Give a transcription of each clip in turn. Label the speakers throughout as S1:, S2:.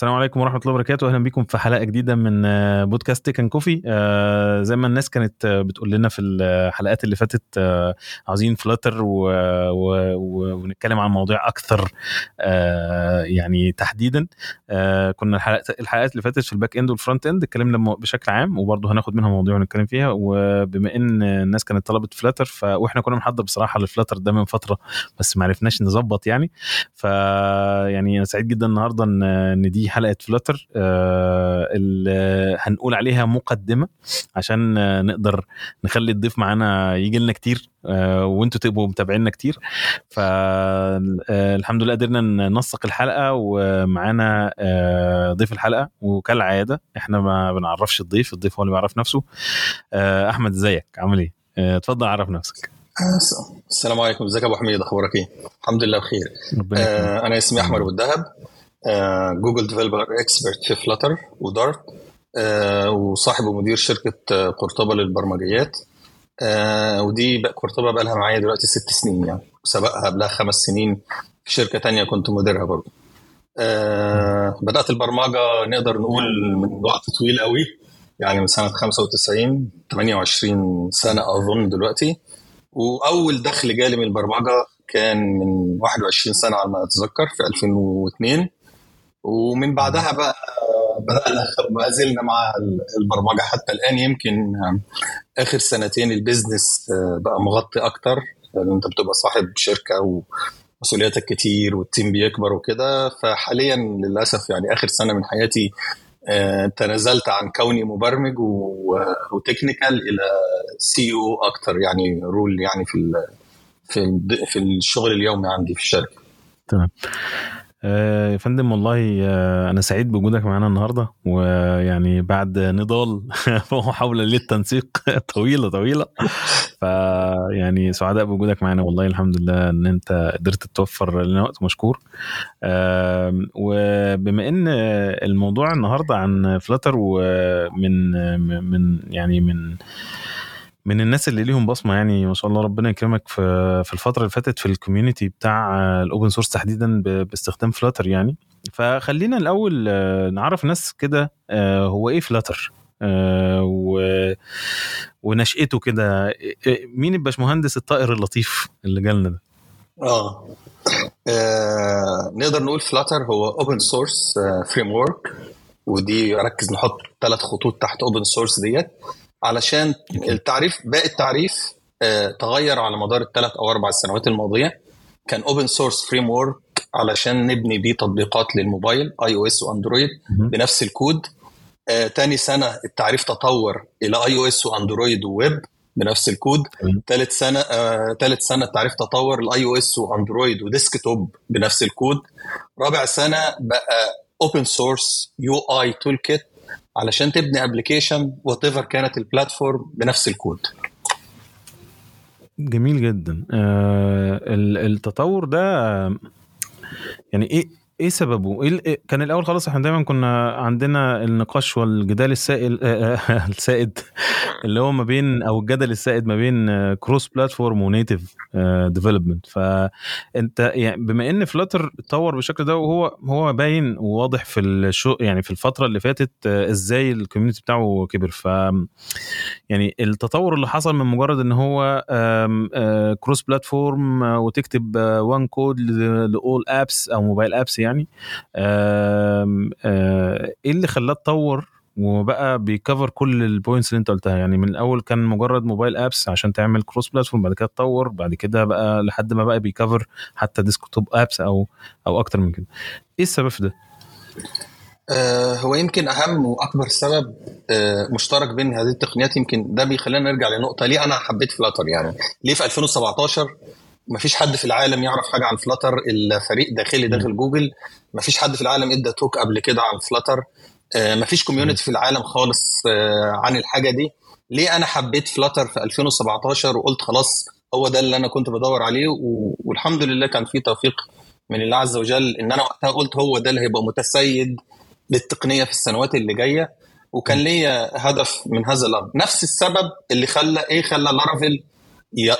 S1: السلام عليكم ورحمه الله وبركاته اهلا بكم في حلقه جديده من آه، بودكاست تيك كوفي آه، زي ما الناس كانت آه، بتقول لنا في الحلقات اللي فاتت عاوزين فلاتر ونتكلم عن مواضيع اكثر يعني تحديدا كنا الحلقات الحلقات اللي فاتت في الباك اند والفرونت اند اتكلمنا بشكل عام وبرضه هناخد منها مواضيع ونتكلم فيها وبما ان الناس كانت طلبت فلاتر ف... واحنا كنا بنحضر بصراحه للفلاتر ده من فتره بس ما عرفناش نظبط يعني ف يعني انا سعيد جدا النهارده ان دي حلقه فلتر آه، اللي هنقول عليها مقدمه عشان نقدر نخلي الضيف معانا يجي لنا كتير آه، وانتوا تبقوا متابعينا كتير فالحمد لله قدرنا ننسق الحلقه ومعانا آه، ضيف الحلقه وكالعاده احنا ما بنعرفش الضيف الضيف هو اللي بيعرف نفسه احمد ازيك عامل ايه اتفضل عرف نفسك
S2: السلام عليكم ازيك يا ابو حميد اخبارك ايه الحمد لله بخير آه انا اسمي احمد ابو الدهب جوجل ديفلوبر اكسبرت في فلاتر ودارت آه، وصاحب ومدير شركه آه، قرطبه للبرمجيات آه، ودي قرطبه بقى لها معايا دلوقتي ست سنين يعني وسبقها قبلها خمس سنين في شركه تانية كنت مديرها برضه بدات البرمجه نقدر نقول من وقت طويل قوي يعني من سنه 95 28 سنه اظن دلوقتي واول دخل جالي من البرمجه كان من 21 سنه على ما اتذكر في 2002 ومن بعدها بقى بدانا ما زلنا مع البرمجه حتى الان يمكن اخر سنتين البيزنس بقى مغطي اكتر لان انت بتبقى صاحب شركه ومسؤولياتك كتير والتيم بيكبر وكده فحاليا للاسف يعني اخر سنه من حياتي آه، تنازلت عن كوني مبرمج وتكنيكال الى سي او اكتر يعني رول يعني في في في الشغل اليومي عندي في الشركه
S1: تمام آه، يا فندم والله آه، انا سعيد بوجودك معانا النهارده ويعني بعد نضال ومحاوله للتنسيق طويله طويله فيعني سعداء بوجودك معانا والله الحمد لله ان انت قدرت توفر لنا وقت مشكور وبما ان الموضوع النهارده عن فلتر ومن من يعني من من الناس اللي ليهم بصمه يعني ما شاء الله ربنا يكرمك في في الفتره اللي فاتت في الكوميونتي بتاع الاوبن سورس تحديدا باستخدام فلاتر يعني فخلينا الاول آه، نعرف الناس كده آه، هو ايه فلاتر آه، و... ونشأته كده مين الباشمهندس الطائر اللطيف اللي جالنا ده؟
S2: اه, آه نقدر نقول فلاتر هو اوبن سورس فريم ورك ودي ركز نحط ثلاث خطوط تحت اوبن سورس ديت علشان التعريف باقي التعريف آه، تغير على مدار الثلاث او اربع سنوات الماضيه كان اوبن سورس فريم ورك علشان نبني بيه تطبيقات للموبايل اي او اس واندرويد بنفس الكود آه، تاني سنه التعريف تطور الى اي او اس واندرويد وويب بنفس الكود ثالث سنه آه، ثالث سنه التعريف تطور الاي او اس واندرويد وديسك توب بنفس الكود رابع سنه بقى اوبن سورس يو اي تول كيت علشان تبني ابلكيشن وات ايفر كانت البلاتفورم بنفس الكود
S1: جميل جدا آه التطور ده يعني ايه ايه سببه؟ إيه, إيه كان الاول خلاص احنا دايما كنا عندنا النقاش والجدال السائل السائد اللي هو ما بين او الجدل السائد ما بين كروس بلاتفورم ونيتف ديفلوبمنت فانت يعني بما ان فلاتر اتطور بالشكل ده وهو هو باين وواضح في الشو يعني في الفتره اللي فاتت آه، ازاي الكوميونتي بتاعه كبر ف يعني التطور اللي حصل من مجرد ان هو كروس آه، بلاتفورم وتكتب وان كود لاول ابس او موبايل ابس يعني يعني آه، ايه اللي خلاه اتطور وبقى بيكفر كل البوينتس اللي انت قلتها يعني من الاول كان مجرد موبايل ابس عشان تعمل كروس بلاتفورم بعد كده اتطور بعد كده بقى لحد ما بقى بيكفر حتى ديسكتوب ابس او او اكتر من كده ايه السبب في ده
S2: آه هو يمكن اهم واكبر سبب آه مشترك بين هذه التقنيات يمكن ده بيخلينا نرجع لنقطه ليه انا حبيت فلاتر يعني ليه في 2017 ما فيش حد في العالم يعرف حاجه عن فلاتر الا فريق داخلي داخل جوجل ما فيش حد في العالم ادى توك قبل كده عن فلاتر آه، ما فيش كوميونتي في العالم خالص آه، عن الحاجه دي ليه انا حبيت فلاتر في 2017 وقلت خلاص هو ده اللي انا كنت بدور عليه والحمد لله كان في توفيق من الله عز وجل ان انا وقتها قلت هو ده اللي هيبقى متسيد للتقنيه في السنوات اللي جايه وكان ليا هدف من هذا الامر نفس السبب اللي خلى ايه خلى لارافيل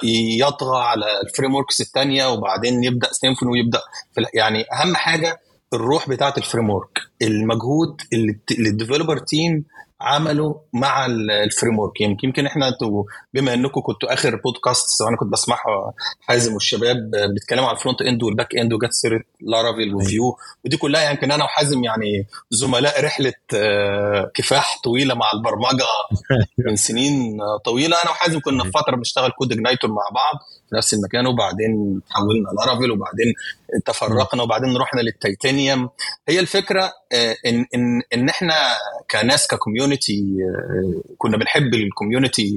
S2: يطغى على الفريم وركس الثانيه وبعدين يبدا سيمفون ويبدا في يعني اهم حاجه الروح بتاعه الفريم ورك المجهود اللي الديفلوبر تيم عملوا مع الفريم ورك يمكن يمكن احنا انتوا بما انكم كنتوا اخر بودكاست وانا كنت بسمعها حازم والشباب بيتكلموا على الفرونت اند والباك اند وجت سيره لارافيل وفيو ودي كلها يمكن يعني انا وحازم يعني زملاء رحله آه، كفاح طويله مع البرمجه من سنين طويله انا وحازم كنا في فتره بنشتغل كود اجنايتور مع بعض في نفس المكان وبعدين تحولنا لارافيل وبعدين تفرقنا وبعدين رحنا للتيتانيوم هي الفكره آه، ان ان ان احنا كناس ككوميونتي آه، كنا بنحب الكوميونتي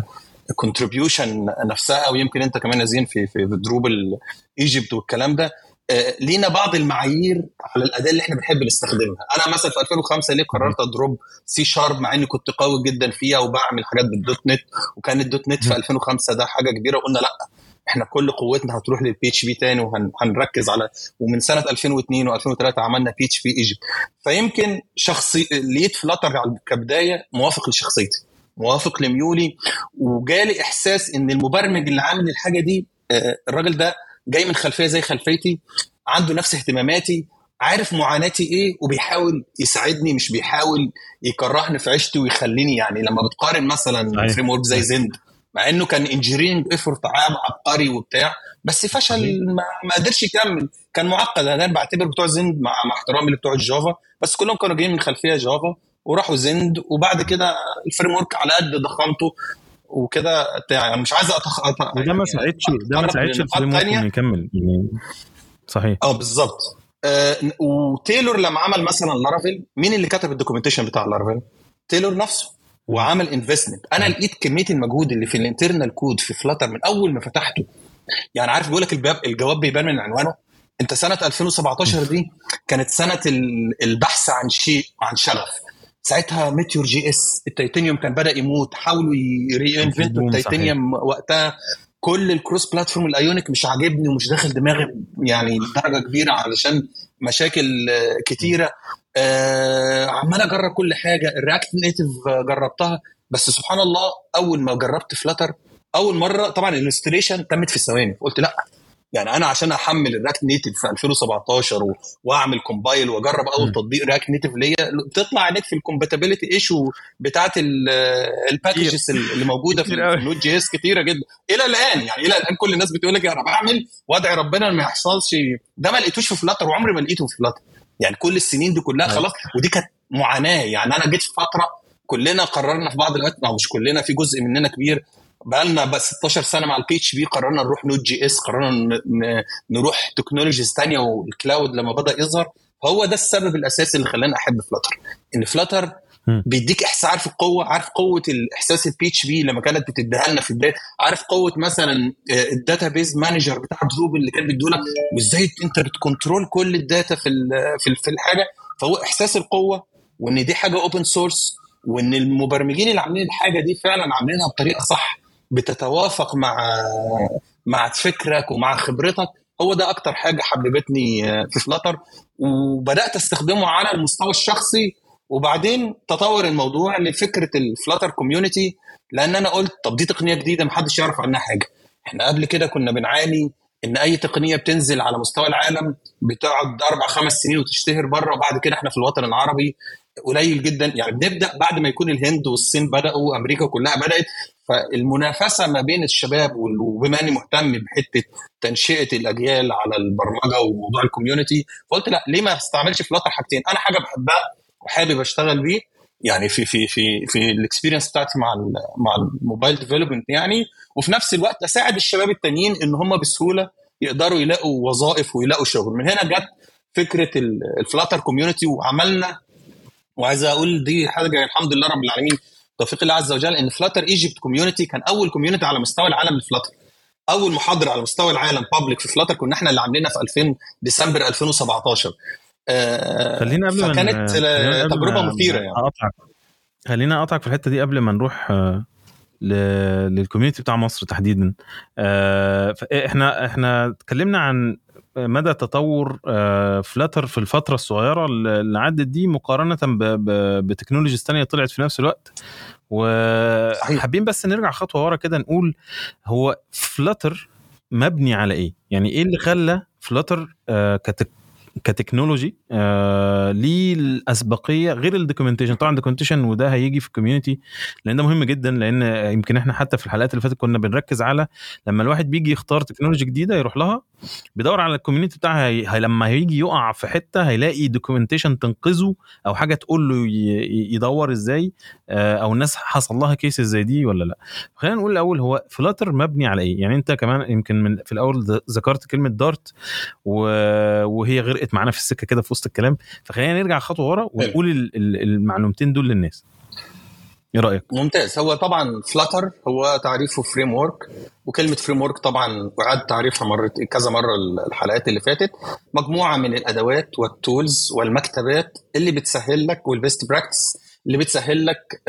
S2: كونتريبيوشن نفسها ويمكن انت كمان نازين في في دروب ايجيبت والكلام ده آه، لينا بعض المعايير على الاداه اللي احنا بنحب نستخدمها انا مثلا في 2005 ليه قررت اضرب سي شارب مع اني كنت قوي جدا فيها وبعمل حاجات بالدوت نت وكان الدوت نت في 2005 ده حاجه كبيره وقلنا لا احنا كل قوتنا هتروح للبي اتش بي تاني وهنركز على ومن سنه 2002 و2003 عملنا بي اتش بي ايجيبت فيمكن شخصي لقيت فلاتر كبدايه موافق لشخصيتي موافق لميولي وجالي احساس ان المبرمج اللي عامل الحاجه دي آه، الراجل ده جاي من خلفيه زي خلفيتي عنده نفس اهتماماتي عارف معاناتي ايه وبيحاول يساعدني مش بيحاول يكرهني في عيشتي ويخليني يعني لما بتقارن مثلا فريم ورك زي زند مع انه كان انجينيرنج ايفورت عبقري وبتاع بس فشل ما قدرش يكمل كان معقد انا بعتبر بتوع زند مع, مع احترامي لبتوع الجافا بس كلهم كانوا جايين من خلفيه جافا وراحوا زند وبعد كده الفريم ورك على قد ضخامته وكده يعني مش عايز أتخ...
S1: أتخ... وده ما يعني ساعدش ده ما ساعدش الفريم ورك انه يكمل يعني صحيح
S2: اه بالظبط آه وتايلور لما عمل مثلا لارافيل مين اللي كتب الدوكيومنتيشن بتاع لارافيل؟ تايلور نفسه وعمل انفستمنت انا لقيت كميه المجهود اللي في الانترنال كود في فلاتر من اول ما فتحته يعني عارف بيقول لك الجواب بيبان من عنوانه انت سنه 2017 دي كانت سنه البحث عن شيء عن شغف ساعتها ميتيور جي اس التيتانيوم كان بدا يموت حاولوا يري انفنتوا التيتانيوم وقتها كل الكروس بلاتفورم الايونيك مش عاجبني ومش داخل دماغي يعني لدرجه كبيره علشان مشاكل كتيره آه عمال اجرب كل حاجه الرياكت نيتف جربتها بس سبحان الله اول ما جربت فلاتر اول مره طبعا الانستليشن تمت في ثواني قلت لا يعني انا عشان احمل الراك نيتف في 2017 واعمل كومبايل واجرب اول تطبيق راك نيتف ليا بتطلع عليك في الكومباتيبلتي ايشو بتاعت الباكجز اللي موجوده في النوت جي اس كتيره جدا الى الان يعني الى الان كل الناس بتقول لك انا بعمل وادعي ربنا ما يحصلش ده ما لقيتوش في فلاتر وعمري ما لقيته في فلاتر يعني كل السنين دي كلها خلاص ودي كانت معاناه يعني انا جيت في فتره كلنا قررنا في بعض الوقت او مش كلنا في جزء مننا كبير بقى لنا بقى 16 سنه مع البي اتش بي قررنا نروح نوت جي اس قررنا نروح تكنولوجيز ثانيه والكلاود لما بدا يظهر هو ده السبب الاساسي اللي خلاني احب فلاتر ان فلاتر بيديك احساس عارف القوه عارف قوه الاحساس البي اتش بي لما كانت بتديها لنا في البدايه عارف قوه مثلا الداتا بيز مانجر بتاع دروب اللي كان بيدولك وازاي انت بتكنترول كل الداتا في في الحاجه فهو احساس القوه وان دي حاجه اوبن سورس وان المبرمجين اللي عاملين الحاجه دي فعلا عاملينها بطريقه صح بتتوافق مع مع فكرك ومع خبرتك هو ده اكتر حاجه حببتني في فلاتر وبدات استخدمه على المستوى الشخصي وبعدين تطور الموضوع لفكره الفلاتر كوميونتي لان انا قلت طب دي تقنيه جديده محدش يعرف عنها حاجه احنا قبل كده كنا بنعاني ان اي تقنيه بتنزل على مستوى العالم بتقعد اربع خمس سنين وتشتهر بره وبعد كده احنا في الوطن العربي قليل جدا يعني بنبدا بعد ما يكون الهند والصين بداوا وامريكا كلها بدات فالمنافسه ما بين الشباب وبما اني مهتم بحته تنشئه الاجيال على البرمجه وموضوع الكوميونتي فقلت لا ليه ما استعملش فلاتر حاجتين انا حاجه بحبها وحابب اشتغل بيه يعني في في في في الاكسبيرينس بتاعتي مع مع الموبايل ديفلوبمنت يعني وفي نفس الوقت اساعد الشباب التانيين ان هم بسهوله يقدروا يلاقوا وظائف ويلاقوا شغل من هنا جت فكره الفلاتر كوميونتي وعملنا وعايز اقول دي حاجه الحمد لله رب العالمين توفيق الله عز وجل ان فلاتر ايجيبت كوميونتي كان اول كوميونتي على مستوى العالم لفلاتر اول محاضره على مستوى العالم بابليك في فلاتر كنا احنا اللي عاملينها في 2000 ديسمبر 2017
S1: آه خلينا قبل
S2: فكانت تجربه مثيره يعني
S1: أقطعك. خلينا اقطعك في الحته دي قبل ما نروح آه للكوميونتي بتاع مصر تحديدا آه احنا احنا اتكلمنا عن مدى تطور فلاتر في الفتره الصغيره اللي عدت دي مقارنه بتكنولوجيز ثانيه طلعت في نفس الوقت وحابين بس نرجع خطوه ورا كده نقول هو فلاتر مبني على ايه يعني ايه اللي خلى فلاتر كتكنولوجي آه ليه الاسبقيه غير الدوكيومنتيشن طبعا الدوكيومنتيشن وده هيجي في الكوميونتي لان ده مهم جدا لان يمكن احنا حتى في الحلقات اللي فاتت كنا بنركز على لما الواحد بيجي يختار تكنولوجي جديده يروح لها بيدور على الكوميونتي بتاعها هي... هي لما هيجي يقع في حته هيلاقي دوكيومنتيشن تنقذه او حاجه تقول له ي... يدور ازاي آه او الناس حصل لها كيسز زي دي ولا لا خلينا نقول الاول هو فلاتر مبني على ايه يعني انت كمان يمكن من في الاول ذكرت كلمه دارت و... وهي غرقت معانا في السكه كده في وسط الكلام فخلينا نرجع خطوه ورا ونقول المعلومتين دول للناس ايه رايك
S2: ممتاز هو طبعا فلاتر هو تعريفه فريم ورك وكلمه فريم ورك طبعا اعاد تعريفها مرت كذا مره الحلقات اللي فاتت مجموعه من الادوات والتولز والمكتبات اللي بتسهل لك والبيست براكتس اللي بتسهل لك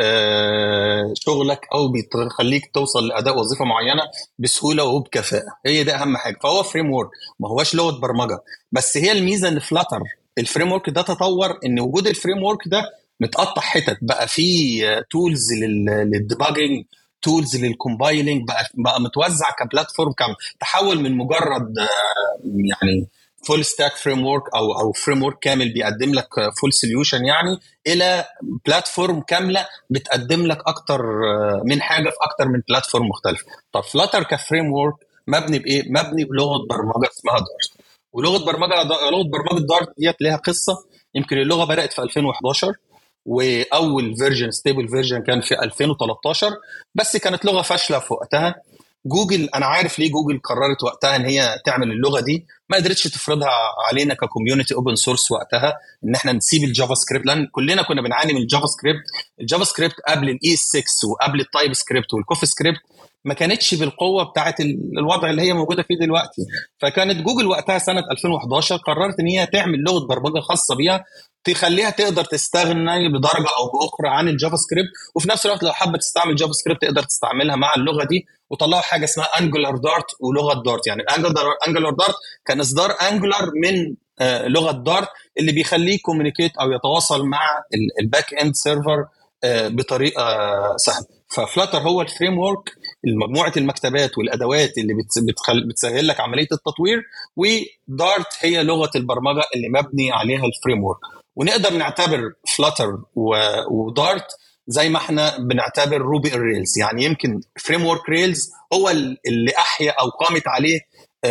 S2: شغلك او بتخليك توصل لاداء وظيفه معينه بسهوله وبكفاءه هي ده اهم حاجه فهو فريم ورك ما هوش لغه برمجه بس هي الميزه ان فلاتر الفريم ورك ده تطور ان وجود الفريم ورك ده متقطع حتت بقى في تولز للديباجنج تولز للكومبايلنج بقى بقى متوزع كبلاتفورم كامل تحول من مجرد يعني فول ستاك فريم ورك او او فريم ورك كامل بيقدم لك فول سوليوشن يعني الى بلاتفورم كامله بتقدم لك اكتر من حاجه في اكتر من بلاتفورم مختلفه طب فلاتر كفريم ورك مبني بايه مبني بلغه برمجه اسمها دارت ولغه برمجه لغه برمجه دارت ديت ليها قصه يمكن اللغه بدات في 2011 واول فيرجن ستيبل فيرجن كان في 2013 بس كانت لغه فاشله في وقتها جوجل انا عارف ليه جوجل قررت وقتها ان هي تعمل اللغه دي ما قدرتش تفرضها علينا ككوميونتي اوبن سورس وقتها ان احنا نسيب الجافا سكريبت لان كلنا كنا بنعاني من الجافا سكريبت الجافا سكريبت قبل الاي 6 وقبل التايب سكريبت والكوف سكريبت ما كانتش بالقوه بتاعه الوضع اللي هي موجوده فيه دلوقتي فكانت جوجل وقتها سنه 2011 قررت ان هي تعمل لغه برمجه خاصه بيها تخليها تقدر تستغنى بدرجه او باخرى عن الجافا سكريبت وفي نفس الوقت لو حابه تستعمل جافا سكريبت تقدر تستعملها مع اللغه دي وطلعوا حاجه اسمها انجولار دارت ولغه دارت يعني انجولار دارت كان اصدار انجولار من لغه دارت اللي بيخليه كوميونيكيت او يتواصل مع الباك اند سيرفر بطريقه سهله ففلاتر هو الفريم ورك مجموعه المكتبات والادوات اللي بتخل... بتسهل لك عمليه التطوير ودارت هي لغه البرمجه اللي مبني عليها الفريم ورك ونقدر نعتبر فلاتر و... ودارت زي ما احنا بنعتبر روبي الريلز يعني يمكن فريم ورك ريلز هو اللي احيا او قامت عليه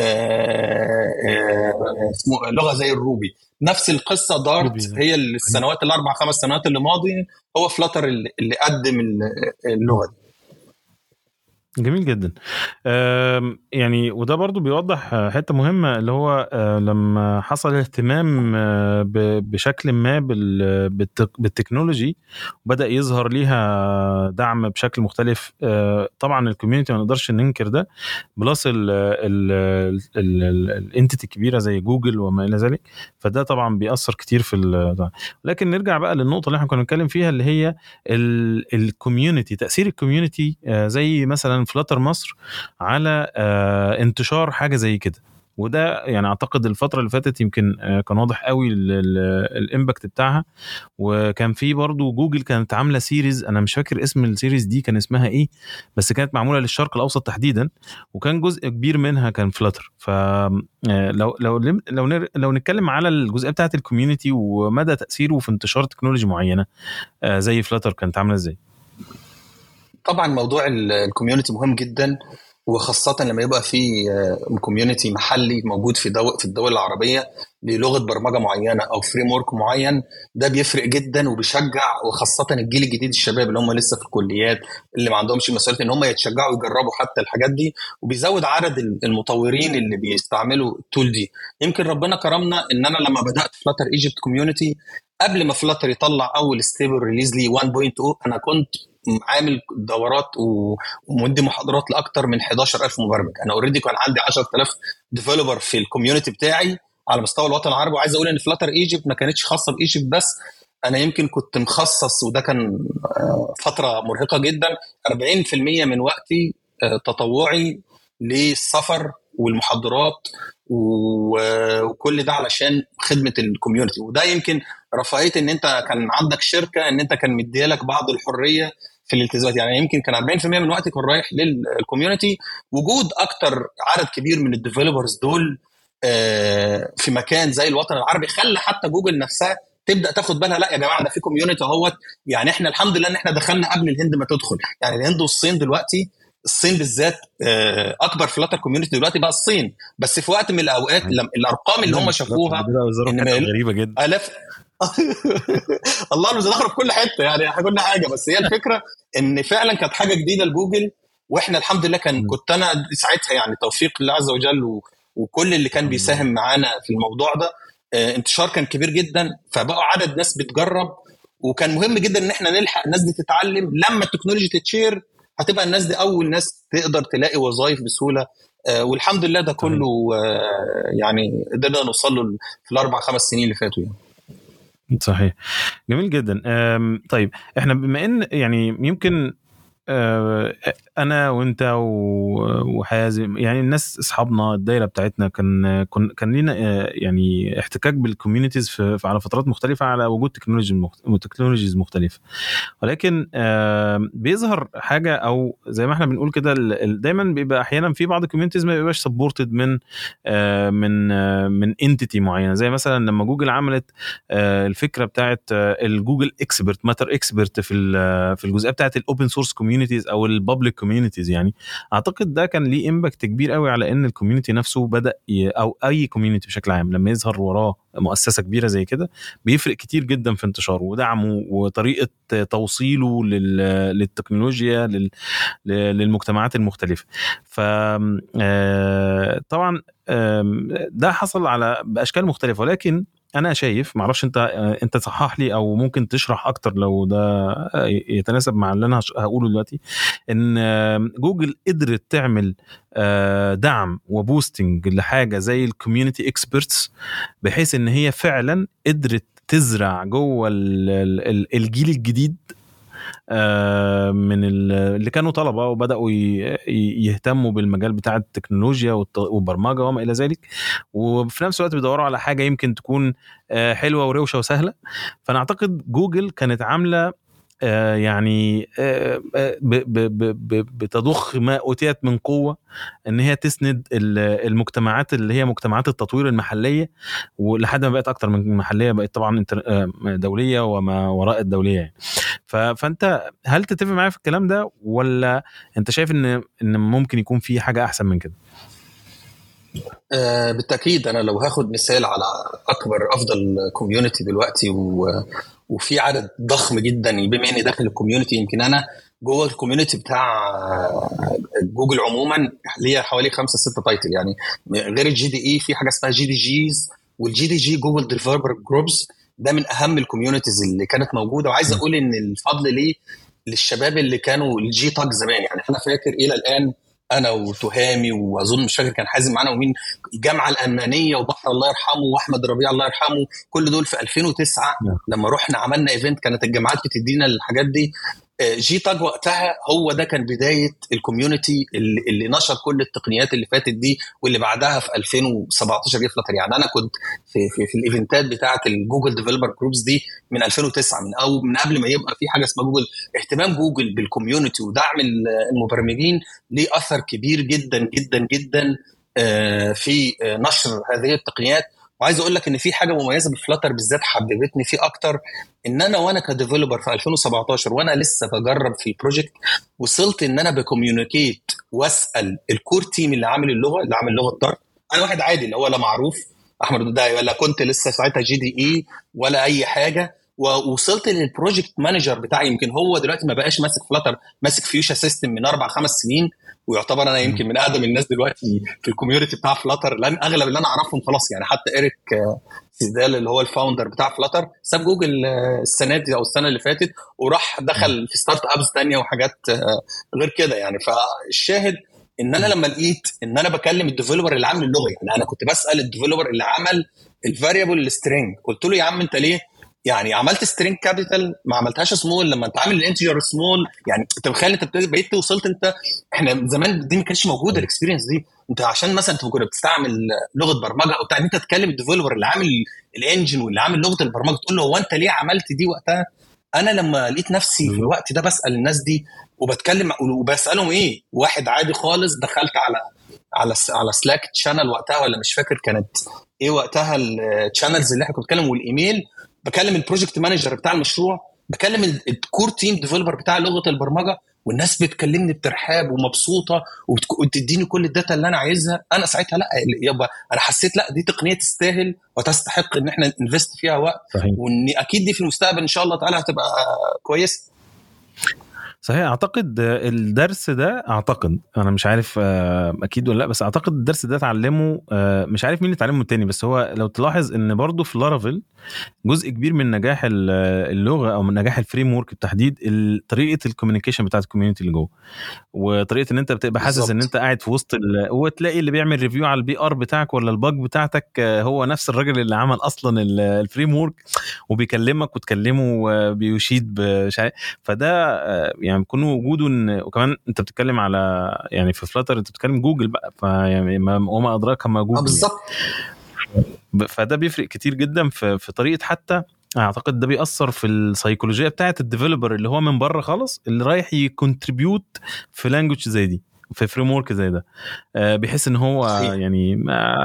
S2: اسمه لغه زي الروبي نفس القصه دارت هي السنوات الاربع خمس سنوات اللي ماضيه هو فلاتر اللي قدم اللغه دي
S1: جميل جدا يعني وده برضو بيوضح حته مهمه اللي هو لما حصل اهتمام بشكل ما بالتكنولوجي وبدا يظهر ليها دعم بشكل مختلف طبعا الكوميونتي ما نقدرش ننكر ده بلس الانتيتي الكبيره زي جوجل وما الى ذلك فده طبعا بيأثر كتير في لكن نرجع بقى للنقطه اللي احنا كنا بنتكلم فيها اللي هي الكوميونتي تاثير الكوميونتي زي مثلا فلاتر مصر على انتشار حاجه زي كده وده يعني اعتقد الفتره اللي فاتت يمكن كان واضح قوي الامباكت بتاعها وكان في برضو جوجل كانت عامله سيريز انا مش فاكر اسم السيريز دي كان اسمها ايه بس كانت معموله للشرق الاوسط تحديدا وكان جزء كبير منها كان فلاتر فلو لو لو لو نتكلم على الجزئيه بتاعه الكوميونتي ومدى تاثيره في انتشار تكنولوجي معينه زي فلاتر كانت عامله ازاي
S2: طبعا موضوع الكوميونتي مهم جدا وخاصة لما يبقى في كوميونتي محلي موجود في دو في الدول العربية للغة برمجة معينة أو فريم ورك معين ده بيفرق جدا وبيشجع وخاصة الجيل الجديد الشباب اللي هم لسه في الكليات اللي ما عندهمش مسؤولية إن هم يتشجعوا يجربوا حتى الحاجات دي وبيزود عدد المطورين اللي بيستعملوا التول دي يمكن ربنا كرمنا إن أنا لما بدأت فلاتر ايجيبت كوميونتي قبل ما فلاتر يطلع أول ستيبل ريليز لي 1.0 أنا كنت عامل دورات ومدي محاضرات لاكثر من 11000 مبرمج انا اوريدي كان عندي 10000 ديفلوبر في الكوميونتي بتاعي على مستوى الوطن العربي وعايز اقول ان فلاتر ايجيبت ما كانتش خاصه بايجيبت بس انا يمكن كنت مخصص وده كان فتره مرهقه جدا 40% من وقتي تطوعي للسفر والمحاضرات وكل ده علشان خدمه الكوميونتي وده يمكن رفاهيه ان انت كان عندك شركه ان انت كان مديالك بعض الحريه في الالتزامات يعني يمكن كان 40% من وقتي كان رايح للكوميونتي وجود اكتر عدد كبير من الديفلوبرز دول في مكان زي الوطن العربي خلى حتى جوجل نفسها تبدا تاخد بالها لا يا جماعه ده في كوميونتي اهوت يعني احنا الحمد لله ان احنا دخلنا قبل الهند ما تدخل يعني الهند والصين دلوقتي الصين بالذات اكبر فلاتر كوميونتي دلوقتي بقى الصين بس في وقت من الاوقات الارقام اللي هم شافوها
S1: ان غريبه جدا
S2: الاف الله المزدخر في كل حته يعني كل حاجه بس هي الفكره ان فعلا كانت حاجه جديده لجوجل واحنا الحمد لله كان كنت انا ساعتها يعني توفيق الله عز وجل وكل اللي كان بيساهم معانا في الموضوع ده انتشار كان كبير جدا فبقوا عدد ناس بتجرب وكان مهم جدا ان احنا نلحق الناس دي تتعلم لما التكنولوجي تتشير هتبقى الناس دي اول ناس تقدر تلاقي وظائف بسهوله والحمد لله ده كله يعني قدرنا نوصل له في الاربع خمس سنين اللي فاتوا يعني.
S1: صحيح جميل جدا طيب احنا بما ان يعني يمكن انا وانت وحازم يعني الناس اصحابنا الدايره بتاعتنا كان كان لينا يعني احتكاك بالكوميونيتيز على فترات مختلفه على وجود تكنولوجي تكنولوجيز مختلفه ولكن بيظهر حاجه او زي ما احنا بنقول كده دايما بيبقى احيانا في بعض الكوميونيتيز ما بيبقاش سبورتد من من من انتيتي معينه زي مثلا لما جوجل عملت الفكره بتاعت الجوجل اكسبرت ماتر اكسبرت في في الجزئيه بتاعت الاوبن سورس كوميونيتيز او البابليك كوميونيتيز يعني اعتقد ده كان ليه امباكت كبير قوي على ان الكوميونتي نفسه بدا ي... او اي كوميونتي بشكل عام لما يظهر وراه مؤسسه كبيره زي كده بيفرق كتير جدا في انتشاره ودعمه وطريقه توصيله لل... للتكنولوجيا لل... للمجتمعات المختلفه ف طبعا ده حصل على باشكال مختلفه ولكن انا شايف معرفش انت انت تصحح لي او ممكن تشرح اكتر لو ده يتناسب مع اللي انا هقوله دلوقتي ان جوجل قدرت تعمل دعم وبوستنج لحاجه زي الكوميونتي اكسبرتس بحيث ان هي فعلا قدرت تزرع جوه الجيل الجديد من اللي كانوا طلبه وبداوا يهتموا بالمجال بتاع التكنولوجيا والبرمجه وما الى ذلك وفي نفس الوقت بيدوروا على حاجه يمكن تكون حلوه وروشه وسهله فانا اعتقد جوجل كانت عامله يعني بتضخ ما اوتيت من قوه ان هي تسند المجتمعات اللي هي مجتمعات التطوير المحليه ولحد ما بقت اكتر من محليه بقت طبعا دوليه وما وراء الدوليه يعني فانت هل تتفق معايا في الكلام ده ولا انت شايف ان ان ممكن يكون في حاجه احسن من كده؟
S2: آه بالتاكيد انا لو هاخد مثال على اكبر افضل كوميونتي دلوقتي و وفي عدد ضخم جدا بما اني داخل الكوميونتي يمكن انا جوه الكوميونتي بتاع جوجل عموما ليا حوالي خمسه سته تايتل يعني غير الجي دي اي في حاجه اسمها جي دي جيز والجي دي جي جوجل ديفلوبر جروبز ده من اهم الكوميونيتيز اللي كانت موجوده وعايز اقول ان الفضل ليه للشباب اللي كانوا الجي تاج زمان يعني انا فاكر الى الان انا وتهامي واظن مش فاكر كان حازم معانا ومين الجامعه الالمانيه وبحر الله يرحمه واحمد ربيع الله يرحمه كل دول في 2009 لما رحنا عملنا ايفنت كانت الجامعات بتدينا الحاجات دي جي تاج وقتها هو ده كان بدايه الكوميونتي اللي, اللي نشر كل التقنيات اللي فاتت دي واللي بعدها في 2017 جه فلاتر يعني انا كنت في في, في الايفنتات بتاعه الجوجل ديفلوبر جروبز دي من 2009 من او من قبل ما يبقى في حاجه اسمها جوجل اهتمام جوجل بالكوميونتي ودعم المبرمجين ليه اثر كبير جدا جدا جدا في نشر هذه التقنيات وعايز اقول لك ان في حاجه مميزه بفلاتر بالذات حببتني فيه اكتر ان انا وانا كديفلوبر في 2017 وانا لسه بجرب في بروجكت وصلت ان انا بكوميونيكيت واسال الكور تيم اللي عامل اللغه اللي عامل لغه دارت انا واحد عادي اللي هو لا معروف احمد ده ولا كنت لسه ساعتها جي دي اي ولا اي حاجه ووصلت للبروجكت مانجر بتاعي يمكن هو دلوقتي ما بقاش ماسك فلاتر ماسك فيوشا سيستم من اربع خمس سنين ويعتبر انا يمكن من اقدم الناس دلوقتي في الكوميونتي بتاع فلاتر لان اغلب اللي انا اعرفهم خلاص يعني حتى ايريك سيزدال اللي هو الفاوندر بتاع فلاتر ساب جوجل السنه دي او السنه اللي فاتت وراح دخل في ستارت ابس ثانيه وحاجات غير كده يعني فالشاهد ان انا لما لقيت ان انا بكلم الديفلوبر اللي عامل اللغه يعني انا كنت بسال الديفلوبر اللي عمل الفاريبل السترينج قلت له يا عم انت ليه يعني عملت سترينج كابيتال ما عملتهاش سمول لما انت عامل الانتجر سمول يعني انت متخيل انت بقيت وصلت انت احنا زمان دي ما كانتش موجوده الاكسبيرينس دي انت عشان مثلا انت كنت بتستعمل لغه برمجه او بتاع انت تكلم الديفلوبر اللي عامل الانجن واللي عامل لغه البرمجه تقول له هو انت ليه عملت دي وقتها انا لما لقيت نفسي في الوقت ده بسال الناس دي وبتكلم وبسالهم ايه واحد عادي خالص دخلت على على على سلاك تشانل وقتها ولا مش فاكر كانت ايه وقتها التشانلز اللي احنا كنا بنتكلم والايميل بكلم البروجكت مانجر بتاع المشروع بكلم الكور تيم ديفلوبر بتاع لغه البرمجه والناس بتكلمني بترحاب ومبسوطه وبتديني كل الداتا اللي انا عايزها انا ساعتها لا يبقى انا حسيت لا دي تقنيه تستاهل وتستحق ان احنا انفست فيها وقت صحيح. وان اكيد دي في المستقبل ان شاء الله تعالى هتبقى كويسه
S1: صحيح اعتقد الدرس ده اعتقد انا مش عارف اكيد ولا لا بس اعتقد الدرس ده اتعلمه مش عارف مين اللي اتعلمه التاني بس هو لو تلاحظ ان برضه في لارافيل جزء كبير من نجاح اللغه او من نجاح الفريم ورك بالتحديد طريقه الكوميونيكيشن بتاعت الكوميونتي اللي جوه وطريقه ان انت بتبقى حاسس ان انت قاعد في وسط وتلاقي اللي بيعمل ريفيو على البي ار بتاعك ولا الباج بتاعتك هو نفس الراجل اللي عمل اصلا الفريم ورك وبيكلمك وتكلمه بيشيد مش عارف فده يعني بيكون وجوده ان وكمان انت بتتكلم على يعني في فلاتر انت بتتكلم جوجل بقى فيعني وما ادراك ما جوجل
S2: بالظبط
S1: يعني. فده بيفرق كتير جدا في, في طريقه حتى اعتقد ده بيأثر في السيكولوجيه بتاعه الديفلوبر اللي هو من بره خالص اللي رايح يكونتريبيوت في لانجوج زي دي في فريم ورك زي ده بيحس ان هو صحيح. يعني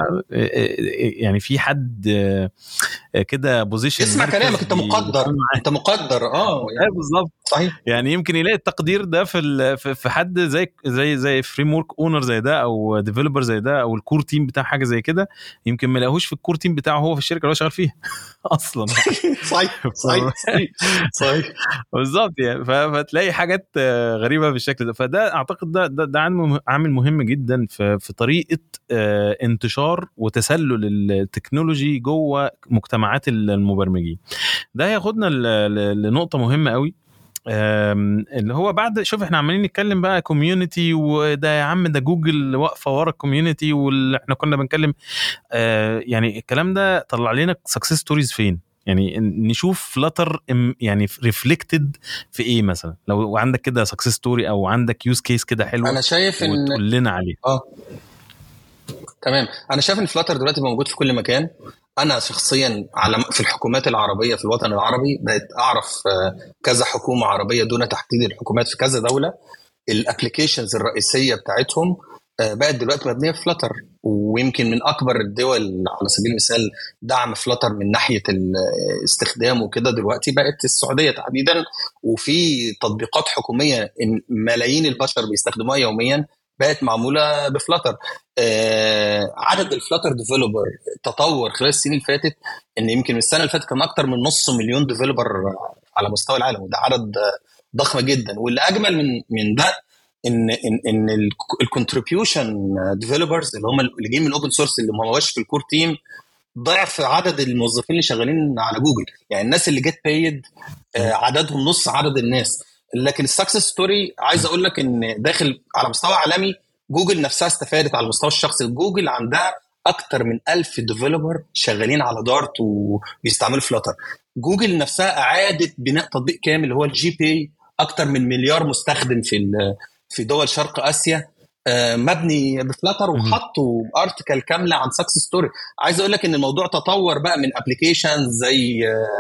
S1: يعني في حد كده بوزيشن
S2: اسمع كلامك انت مقدر انت مقدر اه
S1: يعني بالظبط
S2: صحيح
S1: يعني يمكن يلاقي التقدير ده في في حد زي زي زي فريم ورك اونر زي ده او ديفلوبر زي ده او الكور تيم بتاع حاجه زي كده يمكن ما يلاقوش في الكور تيم بتاعه هو في الشركه اللي هو شغال فيها اصلا
S2: صحيح صحيح صحيح
S1: بالظبط يعني فتلاقي حاجات غريبه بالشكل ده فده اعتقد ده ده, ده عامل مهم جدا في في طريقه انتشار وتسلل التكنولوجي جوه مجتمعات المبرمجين ده هياخدنا لنقطه مهمه قوي اللي هو بعد شوف احنا عمالين نتكلم بقى كوميونتي وده يا عم ده جوجل واقفه ورا الكوميونتي واللي احنا كنا بنتكلم يعني الكلام ده طلع لنا سكسس ستوريز فين يعني نشوف فلاتر يعني ريفلكتد في ايه مثلا لو عندك كده سكسس ستوري او عندك يوز كيس كده حلو
S2: انا شايف ان
S1: وتقول لنا عليه
S2: اه تمام انا شايف ان فلاتر دلوقتي موجود في كل مكان انا شخصيا على في الحكومات العربيه في الوطن العربي بقيت اعرف كذا حكومه عربيه دون تحديد الحكومات في كذا دوله الابلكيشنز الرئيسيه بتاعتهم بقت دلوقتي مبنيه في فلاتر ويمكن من اكبر الدول على سبيل المثال دعم فلاتر من ناحيه الاستخدام وكده دلوقتي بقت السعوديه تحديدا وفي تطبيقات حكوميه ملايين البشر بيستخدموها يوميا بقت معموله بفلاتر آه عدد الفلاتر ديفلوبر تطور خلال السنين اللي فاتت ان يمكن من السنه اللي فاتت كان اكتر من نص مليون ديفلوبر على مستوى العالم وده عدد ضخم جدا واللي اجمل من من ده ان ان ان الكونتريبيوشن ديفلوبرز اللي هم اللي جايين من الاوبن سورس اللي ما هواش في الكور تيم ضعف عدد الموظفين اللي شغالين على جوجل يعني الناس اللي جت بايد عددهم نص عدد الناس لكن السكسس ستوري عايز اقول لك ان داخل على مستوى عالمي جوجل نفسها استفادت على المستوى الشخصي جوجل عندها اكتر من ألف ديفلوبر شغالين على دارت وبيستعملوا فلاتر جوجل نفسها اعادت بناء تطبيق كامل اللي هو الجي بي اكتر من مليار مستخدم في في دول شرق اسيا مبني بفلاتر وحطوا ارتكل كامله عن سكسس ستوري عايز اقول لك ان الموضوع تطور بقى من ابلكيشن زي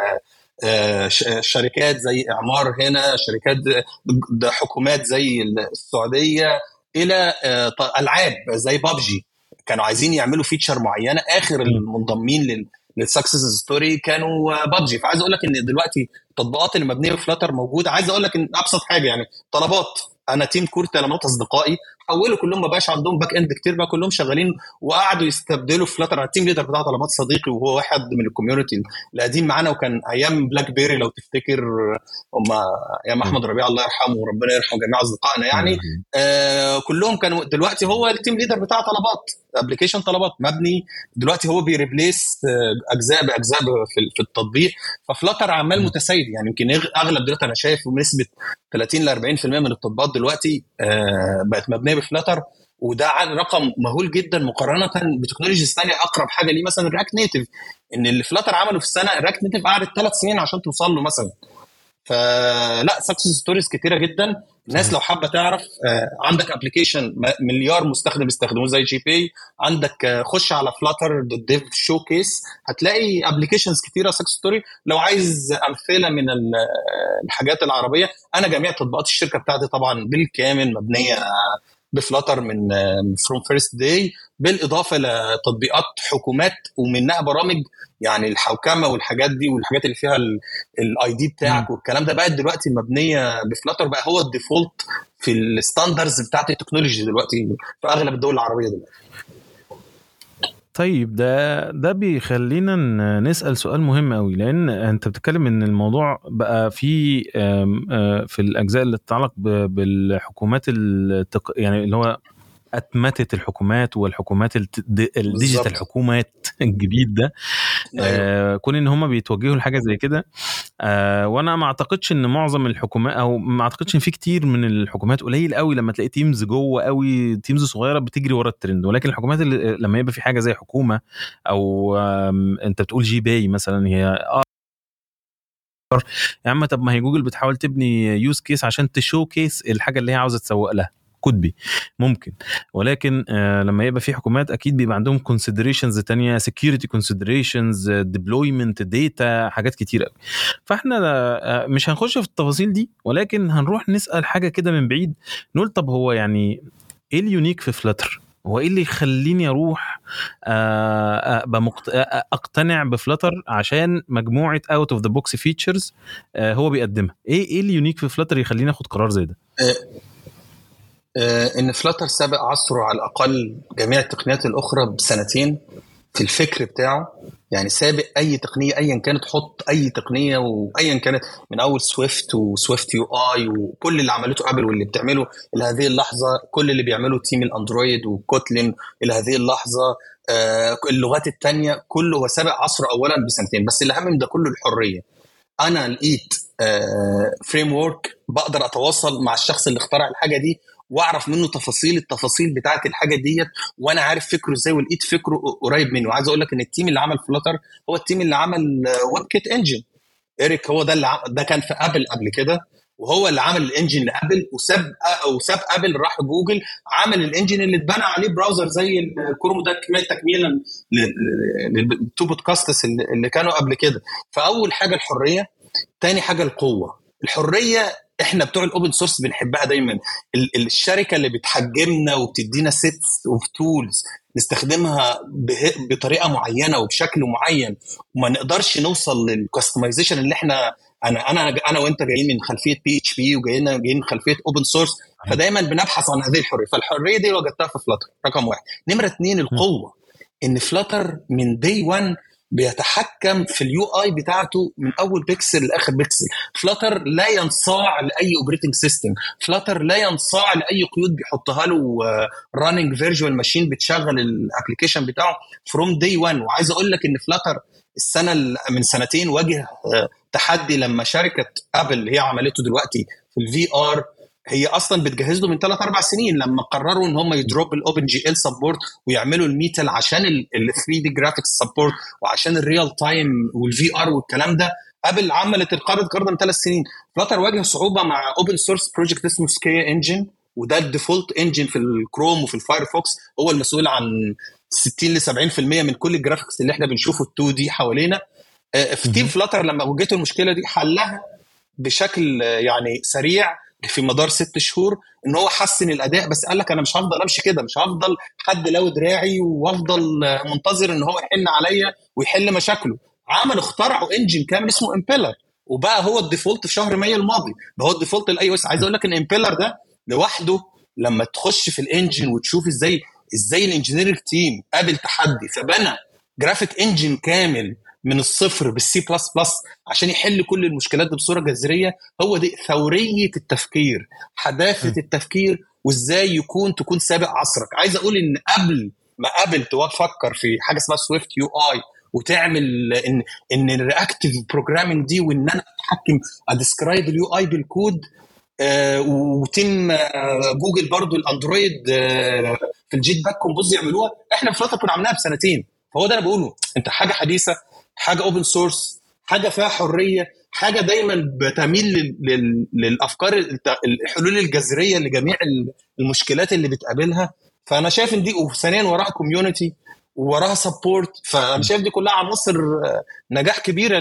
S2: شركات زي اعمار هنا شركات حكومات زي السعوديه الى العاب زي بابجي كانوا عايزين يعملوا فيتشر معينه اخر المنضمين للسكسس ستوري كانوا بابجي فعايز اقول لك ان دلوقتي التطبيقات اللي مبنيه بفلاتر موجوده عايز اقول لك ان ابسط حاجه يعني طلبات انا تيم كور طلبات اصدقائي حولوا كلهم ما بقاش عندهم باك اند كتير بقى كلهم شغالين وقعدوا يستبدلوا فلاتر انا التيم ليدر بتاع طلبات صديقي وهو واحد من الكوميونتي القديم معانا وكان ايام بلاك بيري لو تفتكر هم ايام احمد ربيع الله يرحمه وربنا يرحم جميع اصدقائنا يعني آه كلهم كانوا دلوقتي هو التيم ليدر بتاع طلبات ابلكيشن طلبات مبني دلوقتي هو بيريبليس اجزاء باجزاء في التطبيق ففلاتر عمال متسيد يعني يمكن اغلب دلوقتي انا شايف بنسبه 30 ل 40% من التطبيقات دلوقتي آه بقت مبنيه بفلاتر وده رقم مهول جدا مقارنه بتكنولوجيز ثانيه اقرب حاجه ليه مثلا الرياكت نيتف ان اللي فلاتر عمله في السنه الرياكت نيتف قعدت ثلاث سنين عشان توصل له مثلا فلا سكسس ستوريز كتيره جدا الناس لو حابه تعرف عندك ابلكيشن مليار مستخدم بيستخدموه زي جي بي عندك خش على فلاتر دوت ديف شو كيس هتلاقي ابلكيشنز كتيره سكسس ستوري لو عايز امثله من الحاجات العربيه انا جميع تطبيقات الشركه بتاعتي طبعا بالكامل مبنيه بفلاتر من فروم فيرست داي بالاضافه لتطبيقات حكومات ومنها برامج يعني الحوكمه والحاجات دي والحاجات اللي فيها الاي دي بتاعك والكلام ده بقت دلوقتي مبنيه بفلاتر بقى هو الديفولت في الستاندرز بتاعت التكنولوجي دلوقتي في اغلب الدول العربيه دلوقتي
S1: طيب ده ده بيخلينا نسال سؤال مهم قوي لان انت بتتكلم ان الموضوع بقى في في الاجزاء اللي تتعلق بالحكومات التق... يعني اللي هو اتمتت الحكومات والحكومات الديجيتال حكومات الجديد ده أيوة. آه كون ان هم بيتوجهوا لحاجه زي كده آه وانا ما اعتقدش ان معظم الحكومات او ما اعتقدش ان في كتير من الحكومات قليل قوي لما تلاقي تيمز جوه قوي تيمز صغيره بتجري ورا الترند ولكن الحكومات اللي لما يبقى في حاجه زي حكومه او انت بتقول جي باي مثلا هي اه يا عم طب ما هي جوجل بتحاول تبني يوز كيس عشان تشو كيس الحاجه اللي هي عاوزه تسوق لها كود بي ممكن ولكن آه لما يبقى في حكومات اكيد بيبقى عندهم كونسيدريشنز تانية سكيورتي كونسيدريشنز ديبلويمنت داتا حاجات كتير قوي فاحنا آه مش هنخش في التفاصيل دي ولكن هنروح نسال حاجه كده من بعيد نقول طب هو يعني ايه اليونيك في فلاتر هو ايه اللي يخليني اروح اقتنع بفلتر عشان مجموعه اوت اوف ذا بوكس فيتشرز هو بيقدمها ايه ايه اليونيك في فلتر يخليني اخد قرار زي ده
S2: ان فلاتر سابق عصره على الاقل جميع التقنيات الاخرى بسنتين في الفكر بتاعه يعني سابق اي تقنيه ايا كانت حط اي تقنيه وايا كانت من اول سويفت وسويفت يو اي وكل اللي عملته ابل واللي بتعمله الى هذه اللحظه كل اللي بيعمله تيم الاندرويد وكوتلين الى هذه اللحظه آه اللغات الثانيه كله هو سابق عصره اولا بسنتين بس الاهم من ده كله الحريه انا لقيت آه فريم ورك بقدر اتواصل مع الشخص اللي اخترع الحاجه دي واعرف منه تفاصيل التفاصيل بتاعه الحاجه ديت وانا عارف فكره ازاي ولقيت فكره قريب منه عايز اقول لك ان التيم اللي عمل فلاتر هو التيم اللي عمل ويب كيت انجن ايريك هو ده اللي عمل ده كان في ابل قبل كده وهو اللي عمل الانجن لابل وساب وساب ابل راح جوجل عمل الانجن اللي اتبنى عليه براوزر زي الكروم ده تكميلا للتو بودكاستس اللي كانوا قبل كده فاول حاجه الحريه تاني حاجه القوه الحريه احنا بتوع الاوبن سورس بنحبها دايما الشركه اللي بتحجمنا وبتدينا سيتس اوف تولز نستخدمها بطريقه معينه وبشكل معين وما نقدرش نوصل للكستمايزيشن اللي احنا انا انا انا وانت جايين من خلفيه بي اتش بي وجايين جايين من خلفيه اوبن سورس فدايما بنبحث عن هذه الحريه فالحريه دي وجدتها في فلاتر رقم واحد نمره اثنين القوه ان فلاتر من دي 1 بيتحكم في اليو اي بتاعته من اول بيكسل لاخر بيكسل فلاتر لا ينصاع لاي اوبريتنج سيستم فلاتر لا ينصاع لاي قيود بيحطها له راننج فيرجوال ماشين بتشغل الابلكيشن بتاعه فروم دي 1 وعايز اقول لك ان فلاتر السنه من سنتين واجه تحدي لما شركه ابل اللي هي عملته دلوقتي في الفي ار هي اصلا بتجهز له من ثلاث اربع سنين لما قرروا ان هم يدروب الاوبن جي ال سبورت ويعملوا الميتال عشان ال 3 دي جرافيكس سبورت وعشان الريال تايم والفي ار والكلام ده ابل عملت القرار القرار من ثلاث سنين فلاتر واجه صعوبه مع اوبن سورس بروجكت اسمه سكيا انجن وده الديفولت انجن في الكروم وفي الفايرفوكس هو المسؤول عن 60 ل 70% من كل الجرافيكس اللي احنا بنشوفه 2 دي حوالينا في تيم فلاتر لما واجهته المشكله دي حلها بشكل يعني سريع في مدار ست شهور ان هو حسن الاداء بس قال لك انا مش هفضل امشي كده مش هفضل حد لو دراعي وافضل منتظر ان هو يحن عليا ويحل مشاكله عملوا اخترعوا انجن كامل اسمه امبيلر وبقى هو الديفولت في شهر مايو الماضي بقى هو الديفولت الاي او اس عايز اقول لك ان امبيلر ده لوحده لما تخش في الانجن وتشوف ازاي ازاي الانجينيرنج تيم قابل تحدي فبنى جرافيك انجن كامل من الصفر بالسي بلس بلس عشان يحل كل المشكلات دي بصوره جذريه هو دي ثوريه التفكير حداثه م. التفكير وازاي يكون تكون سابق عصرك عايز اقول ان قبل ما قبل تفكر في حاجه اسمها سويفت يو اي وتعمل ان ان الرياكتيف بروجرامنج دي وان انا اتحكم ادسكرايب اليو اي بالكود آه وتم آه جوجل برضو الاندرويد آه في الجيت باك كومبوز يعملوها احنا في فلاتر كنا عاملينها بسنتين فهو ده انا بقوله انت حاجه حديثه حاجه اوبن سورس حاجه فيها حريه حاجه دايما بتميل للافكار الحلول الجذريه لجميع المشكلات اللي بتقابلها فانا شايف ان دي وثانيا وراها كوميونتي ووراها سبورت فانا شايف دي كلها عناصر نجاح كبيره